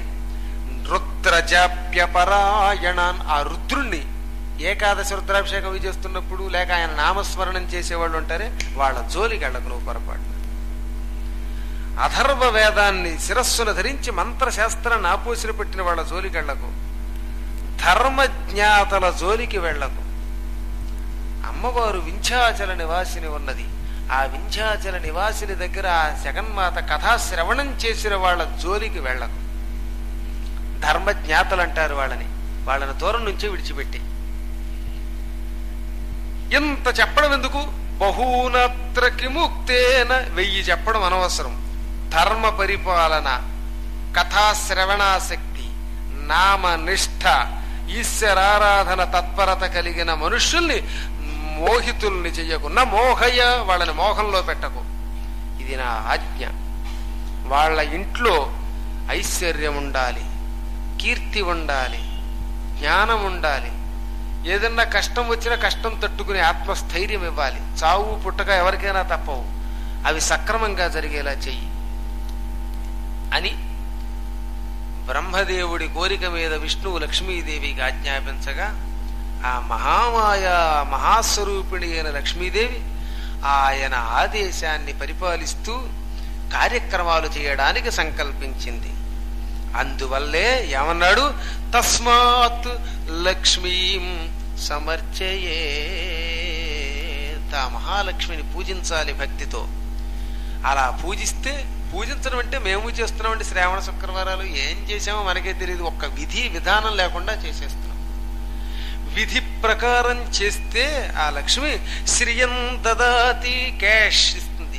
రుద్రజాప్యపరాయణాన్ ఆ రుద్రుణ్ణి ఏకాదశి రుద్రాభిషేకం అవి చేస్తున్నప్పుడు లేక ఆయన నామస్మరణం చేసేవాళ్ళు ఉంటారే వాళ్ళ జోలికి వెళ్ళకు నువ్వు పొరపాటు అథర్వ వేదాన్ని శిరస్సును ధరించి మంత్రశాస్త్రాన్ని ఆపోసిన పెట్టిన వాళ్ళ జోలికి వెళ్లకు ధర్మజ్ఞాతల జోలికి వెళ్లకు అమ్మవారు వింధ్యాచల నివాసిని ఉన్నది ఆ వింధ్యాచల నివాసిని దగ్గర ఆ జగన్మాత కథా శ్రవణం చేసిన వాళ్ళ జోలికి వెళ్ళకు ధర్మజ్ఞాతలు అంటారు వాళ్ళని వాళ్ళని దూరం నుంచి విడిచిపెట్టి ఇంత చెప్పడం ఎందుకు బహూనత్ర కిముక్తేన వెయ్యి చెప్పడం అనవసరం ధర్మ పరిపాలన కథాశ్రవణాశక్తి నామ నిష్ఠ ఈశ్వరారాధన తత్పరత కలిగిన మనుష్యుల్ని మోహితుల్ని చెయ్యకు నా మోహయ్య వాళ్ళని మోహంలో పెట్టకు ఇది నా ఆజ్ఞ వాళ్ళ ఇంట్లో ఐశ్వర్యం ఉండాలి కీర్తి ఉండాలి జ్ఞానం ఉండాలి ఏదన్నా కష్టం వచ్చినా కష్టం తట్టుకునే ఆత్మస్థైర్యం ఇవ్వాలి చావు పుట్టక ఎవరికైనా తప్పవు అవి సక్రమంగా జరిగేలా చెయ్యి అని బ్రహ్మదేవుడి కోరిక మీద విష్ణువు లక్ష్మీదేవికి ఆజ్ఞాపించగా ఆ మహామాయ మహాస్వరూపిణి అయిన లక్ష్మీదేవి ఆయన ఆదేశాన్ని పరిపాలిస్తూ కార్యక్రమాలు చేయడానికి సంకల్పించింది అందువల్లే ఏమన్నాడు తస్మాత్ లక్ష్మీం సమర్చయే తా మహాలక్ష్మిని పూజించాలి భక్తితో అలా పూజిస్తే పూజించడం అంటే మేము చేస్తున్నామంటే శ్రావణ శుక్రవారాలు ఏం చేసామో మనకే తెలియదు ఒక్క విధి విధానం లేకుండా చేసేస్తున్నాం విధి ప్రకారం చేస్తే ఆ లక్ష్మి శ్రియం దదాతి క్యాష్ ఇస్తుంది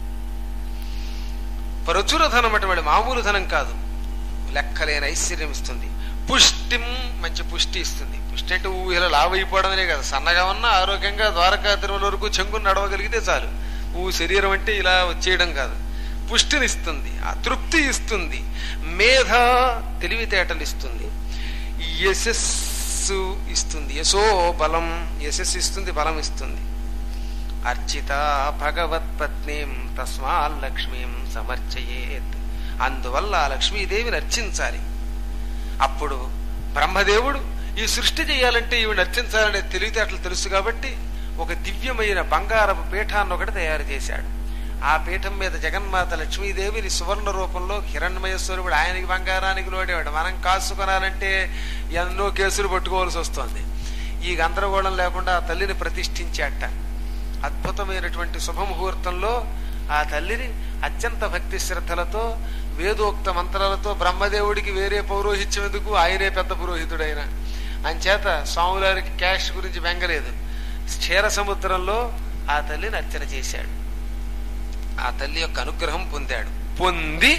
ప్రచుర ధనం అటువంటి మామూలు ధనం కాదు లెక్కలేని ఐశ్వర్యం ఇస్తుంది పుష్టిం మంచి పుష్టి ఇస్తుంది పుష్టి అంటే ఊహలో లావైపోవడమే కదా సన్నగా ఉన్నా ఆరోగ్యంగా ద్వారకా తిరుమల వరకు చెంగును నడవగలిగితే చాలు ఊ శరీరం అంటే ఇలా వచ్చేయడం కాదు పుష్టినిస్తుంది ఆ తృప్తి ఇస్తుంది మేధ తెలివితేటలు ఇస్తుంది యశస్సు ఇస్తుంది యశో బలం యశస్సు ఇస్తుంది బలం ఇస్తుంది అర్చిత భగవత్పత్నీం తస్మాల్ లక్ష్మీం సమర్చయేత్ అందువల్ల ఆ లక్ష్మీదేవిని అర్చించాలి అప్పుడు బ్రహ్మదేవుడు ఈ సృష్టి చేయాలంటే ఈవిని అర్చించాలనే తెలివితేటలు తెలుసు కాబట్టి ఒక దివ్యమైన బంగారపు పీఠాన్ని ఒకటి తయారు చేశాడు ఆ పీఠం మీద జగన్మాత లక్ష్మీదేవిని సువర్ణ రూపంలో హిరణ్మయేశ్వరుడు ఆయనకి బంగారానికి లోడేవాడు మనం కాసుకొనాలంటే ఎన్నో కేసులు పట్టుకోవాల్సి వస్తుంది ఈ గందరగోళం లేకుండా ఆ తల్లిని ప్రతిష్ఠించాట అద్భుతమైనటువంటి శుభముహూర్తంలో ఆ తల్లిని అత్యంత భక్తి శ్రద్ధలతో వేదోక్త మంత్రాలతో బ్రహ్మదేవుడికి వేరే పౌరోహిత్యం ఎందుకు ఆయనే పెద్ద పురోహితుడైన అంచేత స్వాములారికి క్యాష్ గురించి బెంగలేదు క్షీర సముద్రంలో ఆ తల్లిని అర్చన చేశాడు ఆ తల్లి యొక్క అనుగ్రహం పొందాడు పొంది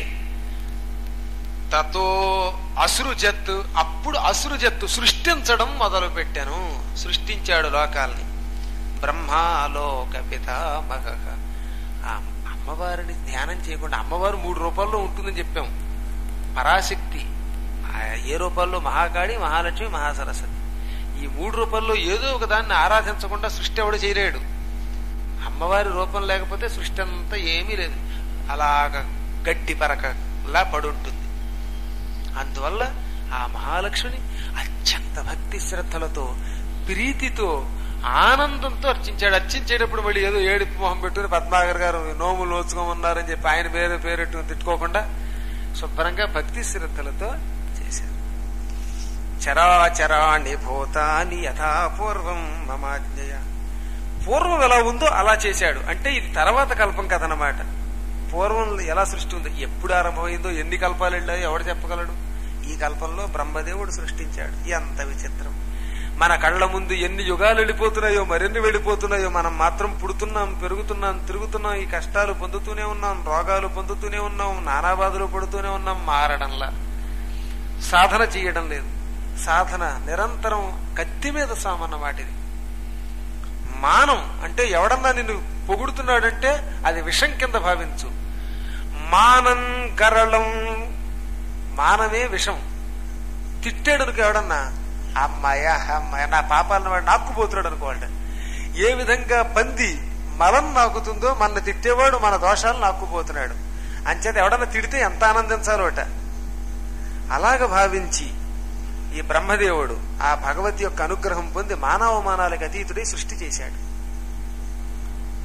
తతో అసురుజత్తు అప్పుడు అసురుజత్తు సృష్టించడం మొదలు పెట్టాను సృష్టించాడు లోకాల్ని బ్రహ్మాలోక పితామహ ఆ అమ్మవారిని ధ్యానం చేయకుండా అమ్మవారు మూడు రూపాల్లో ఉంటుందని చెప్పాం పరాశక్తి ఆ ఏ రూపాల్లో మహాకాళి మహాలక్ష్మి మహాసరస్వతి ఈ మూడు రూపాల్లో ఏదో ఒక దాన్ని ఆరాధించకుండా సృష్టి ఎవడు చేయలేడు అమ్మవారి రూపం లేకపోతే సృష్టి అంతా ఏమీ లేదు అలాగ గడ్డి పరకలా పడుంటుంది అందువల్ల ఆ మహాలక్ష్మిని అత్యంత భక్తి శ్రద్ధలతో ప్రీతితో ఆనందంతో అర్చించాడు అర్చించేటప్పుడు మళ్ళీ ఏదో ఏడుపు మొహం పెట్టుకుని పద్మాగర్ గారు నోములు నోచుకోమన్నారని చెప్పి ఆయన పేరు పేరెట్టు తిట్టుకోకుండా శుభ్రంగా భక్తి శ్రద్ధలతో చేశారు చరాచరాణి భూతాని యథాపూర్వం మమాజ్ఞయ పూర్వం ఎలా ఉందో అలా చేశాడు అంటే ఇది తర్వాత కల్పం కథ అన్నమాట పూర్వం ఎలా సృష్టి ఉందో ఎప్పుడు ఆరంభమైందో ఎన్ని కల్పాలు వెళ్ళాయో ఎవడు చెప్పగలడు ఈ కల్పంలో బ్రహ్మదేవుడు సృష్టించాడు ఎంత విచిత్రం మన కళ్ళ ముందు ఎన్ని యుగాలు వెళ్ళిపోతున్నాయో మరెన్ని వెళ్ళిపోతున్నాయో మనం మాత్రం పుడుతున్నాం పెరుగుతున్నాం తిరుగుతున్నాం ఈ కష్టాలు పొందుతూనే ఉన్నాం రోగాలు పొందుతూనే ఉన్నాం నానాబాధలు పడుతూనే ఉన్నాం మారడంలా సాధన చేయడం లేదు సాధన నిరంతరం కత్తి మీద సామన్నమాట ఇది మానం అంటే ఎవడన్నా నిన్ను పొగుడుతున్నాడంటే అది విషం కింద భావించు మానం గరళం మానమే విషం తిట్టాడు ఎవడన్నా అమ్మాయ అమ్మాయ నా పాపాలను వాడు నాక్కుపోతున్నాడు అనుకోవాలట ఏ విధంగా పంది మలం నాకుతుందో మన తిట్టేవాడు మన దోషాలు నాక్కుపోతున్నాడు అంచేత ఎవడన్నా తిడితే ఎంత ఆనందించాలోట అలాగ భావించి ఈ బ్రహ్మదేవుడు ఆ భగవతి యొక్క అనుగ్రహం పొంది మానవమానాలకు అతీతుడై సృష్టి చేశాడు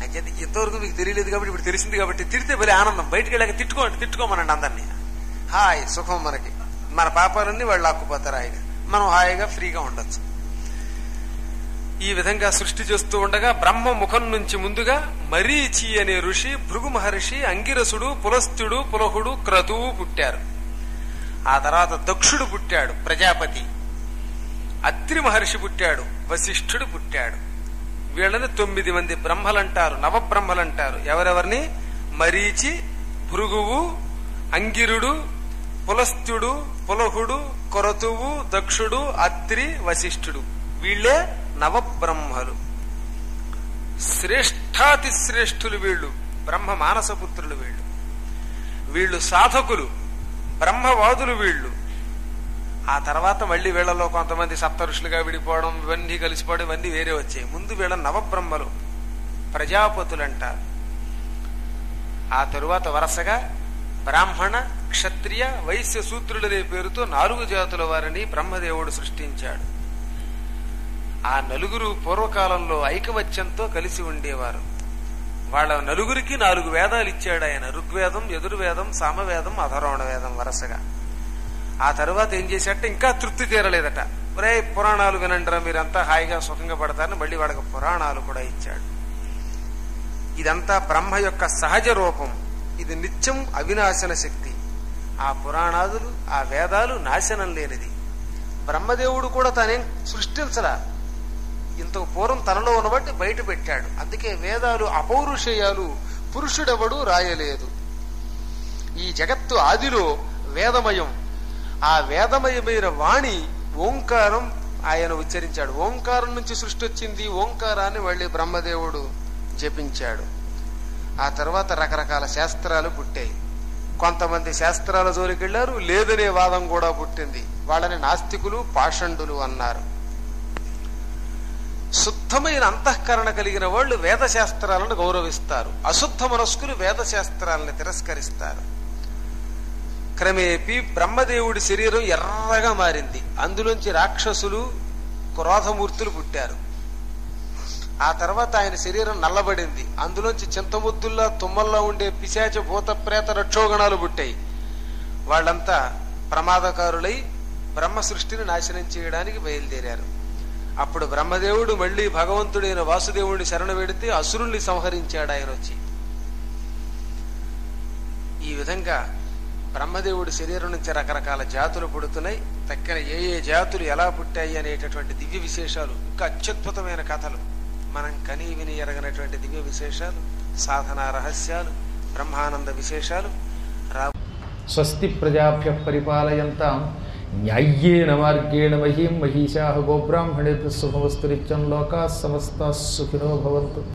అంచేది ఇంతవరకు మీకు తెలియలేదు కాబట్టి ఇప్పుడు తెలిసింది కాబట్టి తిడితే భలే ఆనందం బయటికి వెళ్ళాక తిట్టుకోండి తిట్టుకోమనండి అందరినీ హాయ్ సుఖం మనకి మన పాపాలన్నీ వాళ్ళు ఆక్కుపోతారు హాయిగా మనం హాయిగా ఫ్రీగా ఉండొచ్చు ఈ విధంగా సృష్టి చేస్తూ ఉండగా బ్రహ్మ ముఖం నుంచి ముందుగా మరీచి అనే ఋషి భృగు మహర్షి అంగిరసుడు పులస్తుడు పులహుడు క్రతువు పుట్టారు ఆ తర్వాత దక్షుడు పుట్టాడు ప్రజాపతి అత్రి మహర్షి పుట్టాడు వశిష్ఠుడు పుట్టాడు వీళ్ళని తొమ్మిది మంది బ్రహ్మలంటారు నవబ్రహ్మలంటారు ఎవరెవరిని మరీచి భృగువు అంగిరుడు పులస్తుడు పులహుడు కొరతువు దక్షుడు అత్రి వశిష్ఠుడు వీళ్ళే నవబ్రహ్మలు శ్రేష్ఠాతి శ్రేష్ఠులు వీళ్ళు బ్రహ్మ మానసపుత్రులు వీళ్ళు వీళ్ళు సాధకులు బ్రహ్మవాదులు వీళ్ళు ఆ తర్వాత మళ్ళీ వీళ్ళలో కొంతమంది సప్త ఋషులుగా విడిపోవడం ఇవన్నీ కలిసిపోవడం ఇవన్నీ వేరే వచ్చాయి ముందు వీళ్ళ నవబ్రహ్మలు ప్రజాపతులంటారు ఆ తరువాత వరుసగా బ్రాహ్మణ క్షత్రియ వైశ్య సూత్రులనే పేరుతో నాలుగు జాతుల వారిని బ్రహ్మదేవుడు సృష్టించాడు ఆ నలుగురు పూర్వకాలంలో ఐకమత్యంతో కలిసి ఉండేవారు వాళ్ళ నలుగురికి నాలుగు వేదాలు ఇచ్చాడు ఆయన ఋగ్వేదం యజుర్వేదం సామవేదం అధరోణ వేదం వరుసగా ఆ తర్వాత ఏం చేశాడంటే ఇంకా తృప్తి తీరలేదట ఒరే పురాణాలు వినండిరా మీరంతా హాయిగా సుఖంగా పడతారని మళ్ళీ వాళ్ళకి పురాణాలు కూడా ఇచ్చాడు ఇదంతా బ్రహ్మ యొక్క సహజ రూపం ఇది నిత్యం అవినాశన శక్తి ఆ పురాణాదులు ఆ వేదాలు నాశనం లేనిది బ్రహ్మదేవుడు కూడా తానేం సృష్టించలా ఇంతకు పూర్వం తనలో ఉన్నబట్టి బయట పెట్టాడు అందుకే వేదాలు అపౌరుషేయాలు పురుషుడెవడు రాయలేదు ఈ జగత్తు ఆదిలో వేదమయం ఆ వేదమయమైన వాణి ఓంకారం ఆయన ఉచ్చరించాడు ఓంకారం నుంచి సృష్టి వచ్చింది ఓంకారాన్ని మళ్ళీ బ్రహ్మదేవుడు జపించాడు ఆ తర్వాత రకరకాల శాస్త్రాలు పుట్టాయి కొంతమంది శాస్త్రాల జోలికి వెళ్లారు లేదనే వాదం కూడా పుట్టింది వాళ్ళని నాస్తికులు పాషండులు అన్నారు శుద్ధమైన అంతఃకరణ కలిగిన వాళ్ళు వేద శాస్త్రాలను గౌరవిస్తారు అశుద్ధ మనస్కులు వేద శాస్త్రాలను తిరస్కరిస్తారు క్రమేపీ బ్రహ్మదేవుడి శరీరం ఎర్రగా మారింది అందులోంచి రాక్షసులు క్రోధమూర్తులు పుట్టారు ఆ తర్వాత ఆయన శరీరం నల్లబడింది అందులోంచి చింతముద్దుల్లా తుమ్మల్లా ఉండే పిశాచ భూత ప్రేత రక్షోగణాలు పుట్టాయి వాళ్ళంతా ప్రమాదకారులై బ్రహ్మ సృష్టిని నాశనం చేయడానికి బయలుదేరారు అప్పుడు బ్రహ్మదేవుడు మళ్ళీ భగవంతుడైన వాసుదేవుడిని శరణ వెడితే అసురుల్ని సంహరించాడు ఆయన వచ్చి ఈ విధంగా బ్రహ్మదేవుడి శరీరం నుంచి రకరకాల జాతులు పుడుతున్నాయి తక్కిన ఏ ఏ జాతులు ఎలా పుట్టాయి అనేటటువంటి దివ్య విశేషాలు ఇంకా అత్యద్భుతమైన కథలు మనం కని విని ఎరగనటువంటి దివ్య విశేషాలు సాధనా రహస్యాలు బ్రహ్మానంద విశేషాలు రా స్వస్తి ప్రజాభ్య పరిపాలయంతాం న్యాయ్యేన మార్గేణ మహీం మహిషా గోబ్రాహ్మణేభ్య శుభమస్తు నిత్యం లోకా సమస్త సుఖినో భవంతు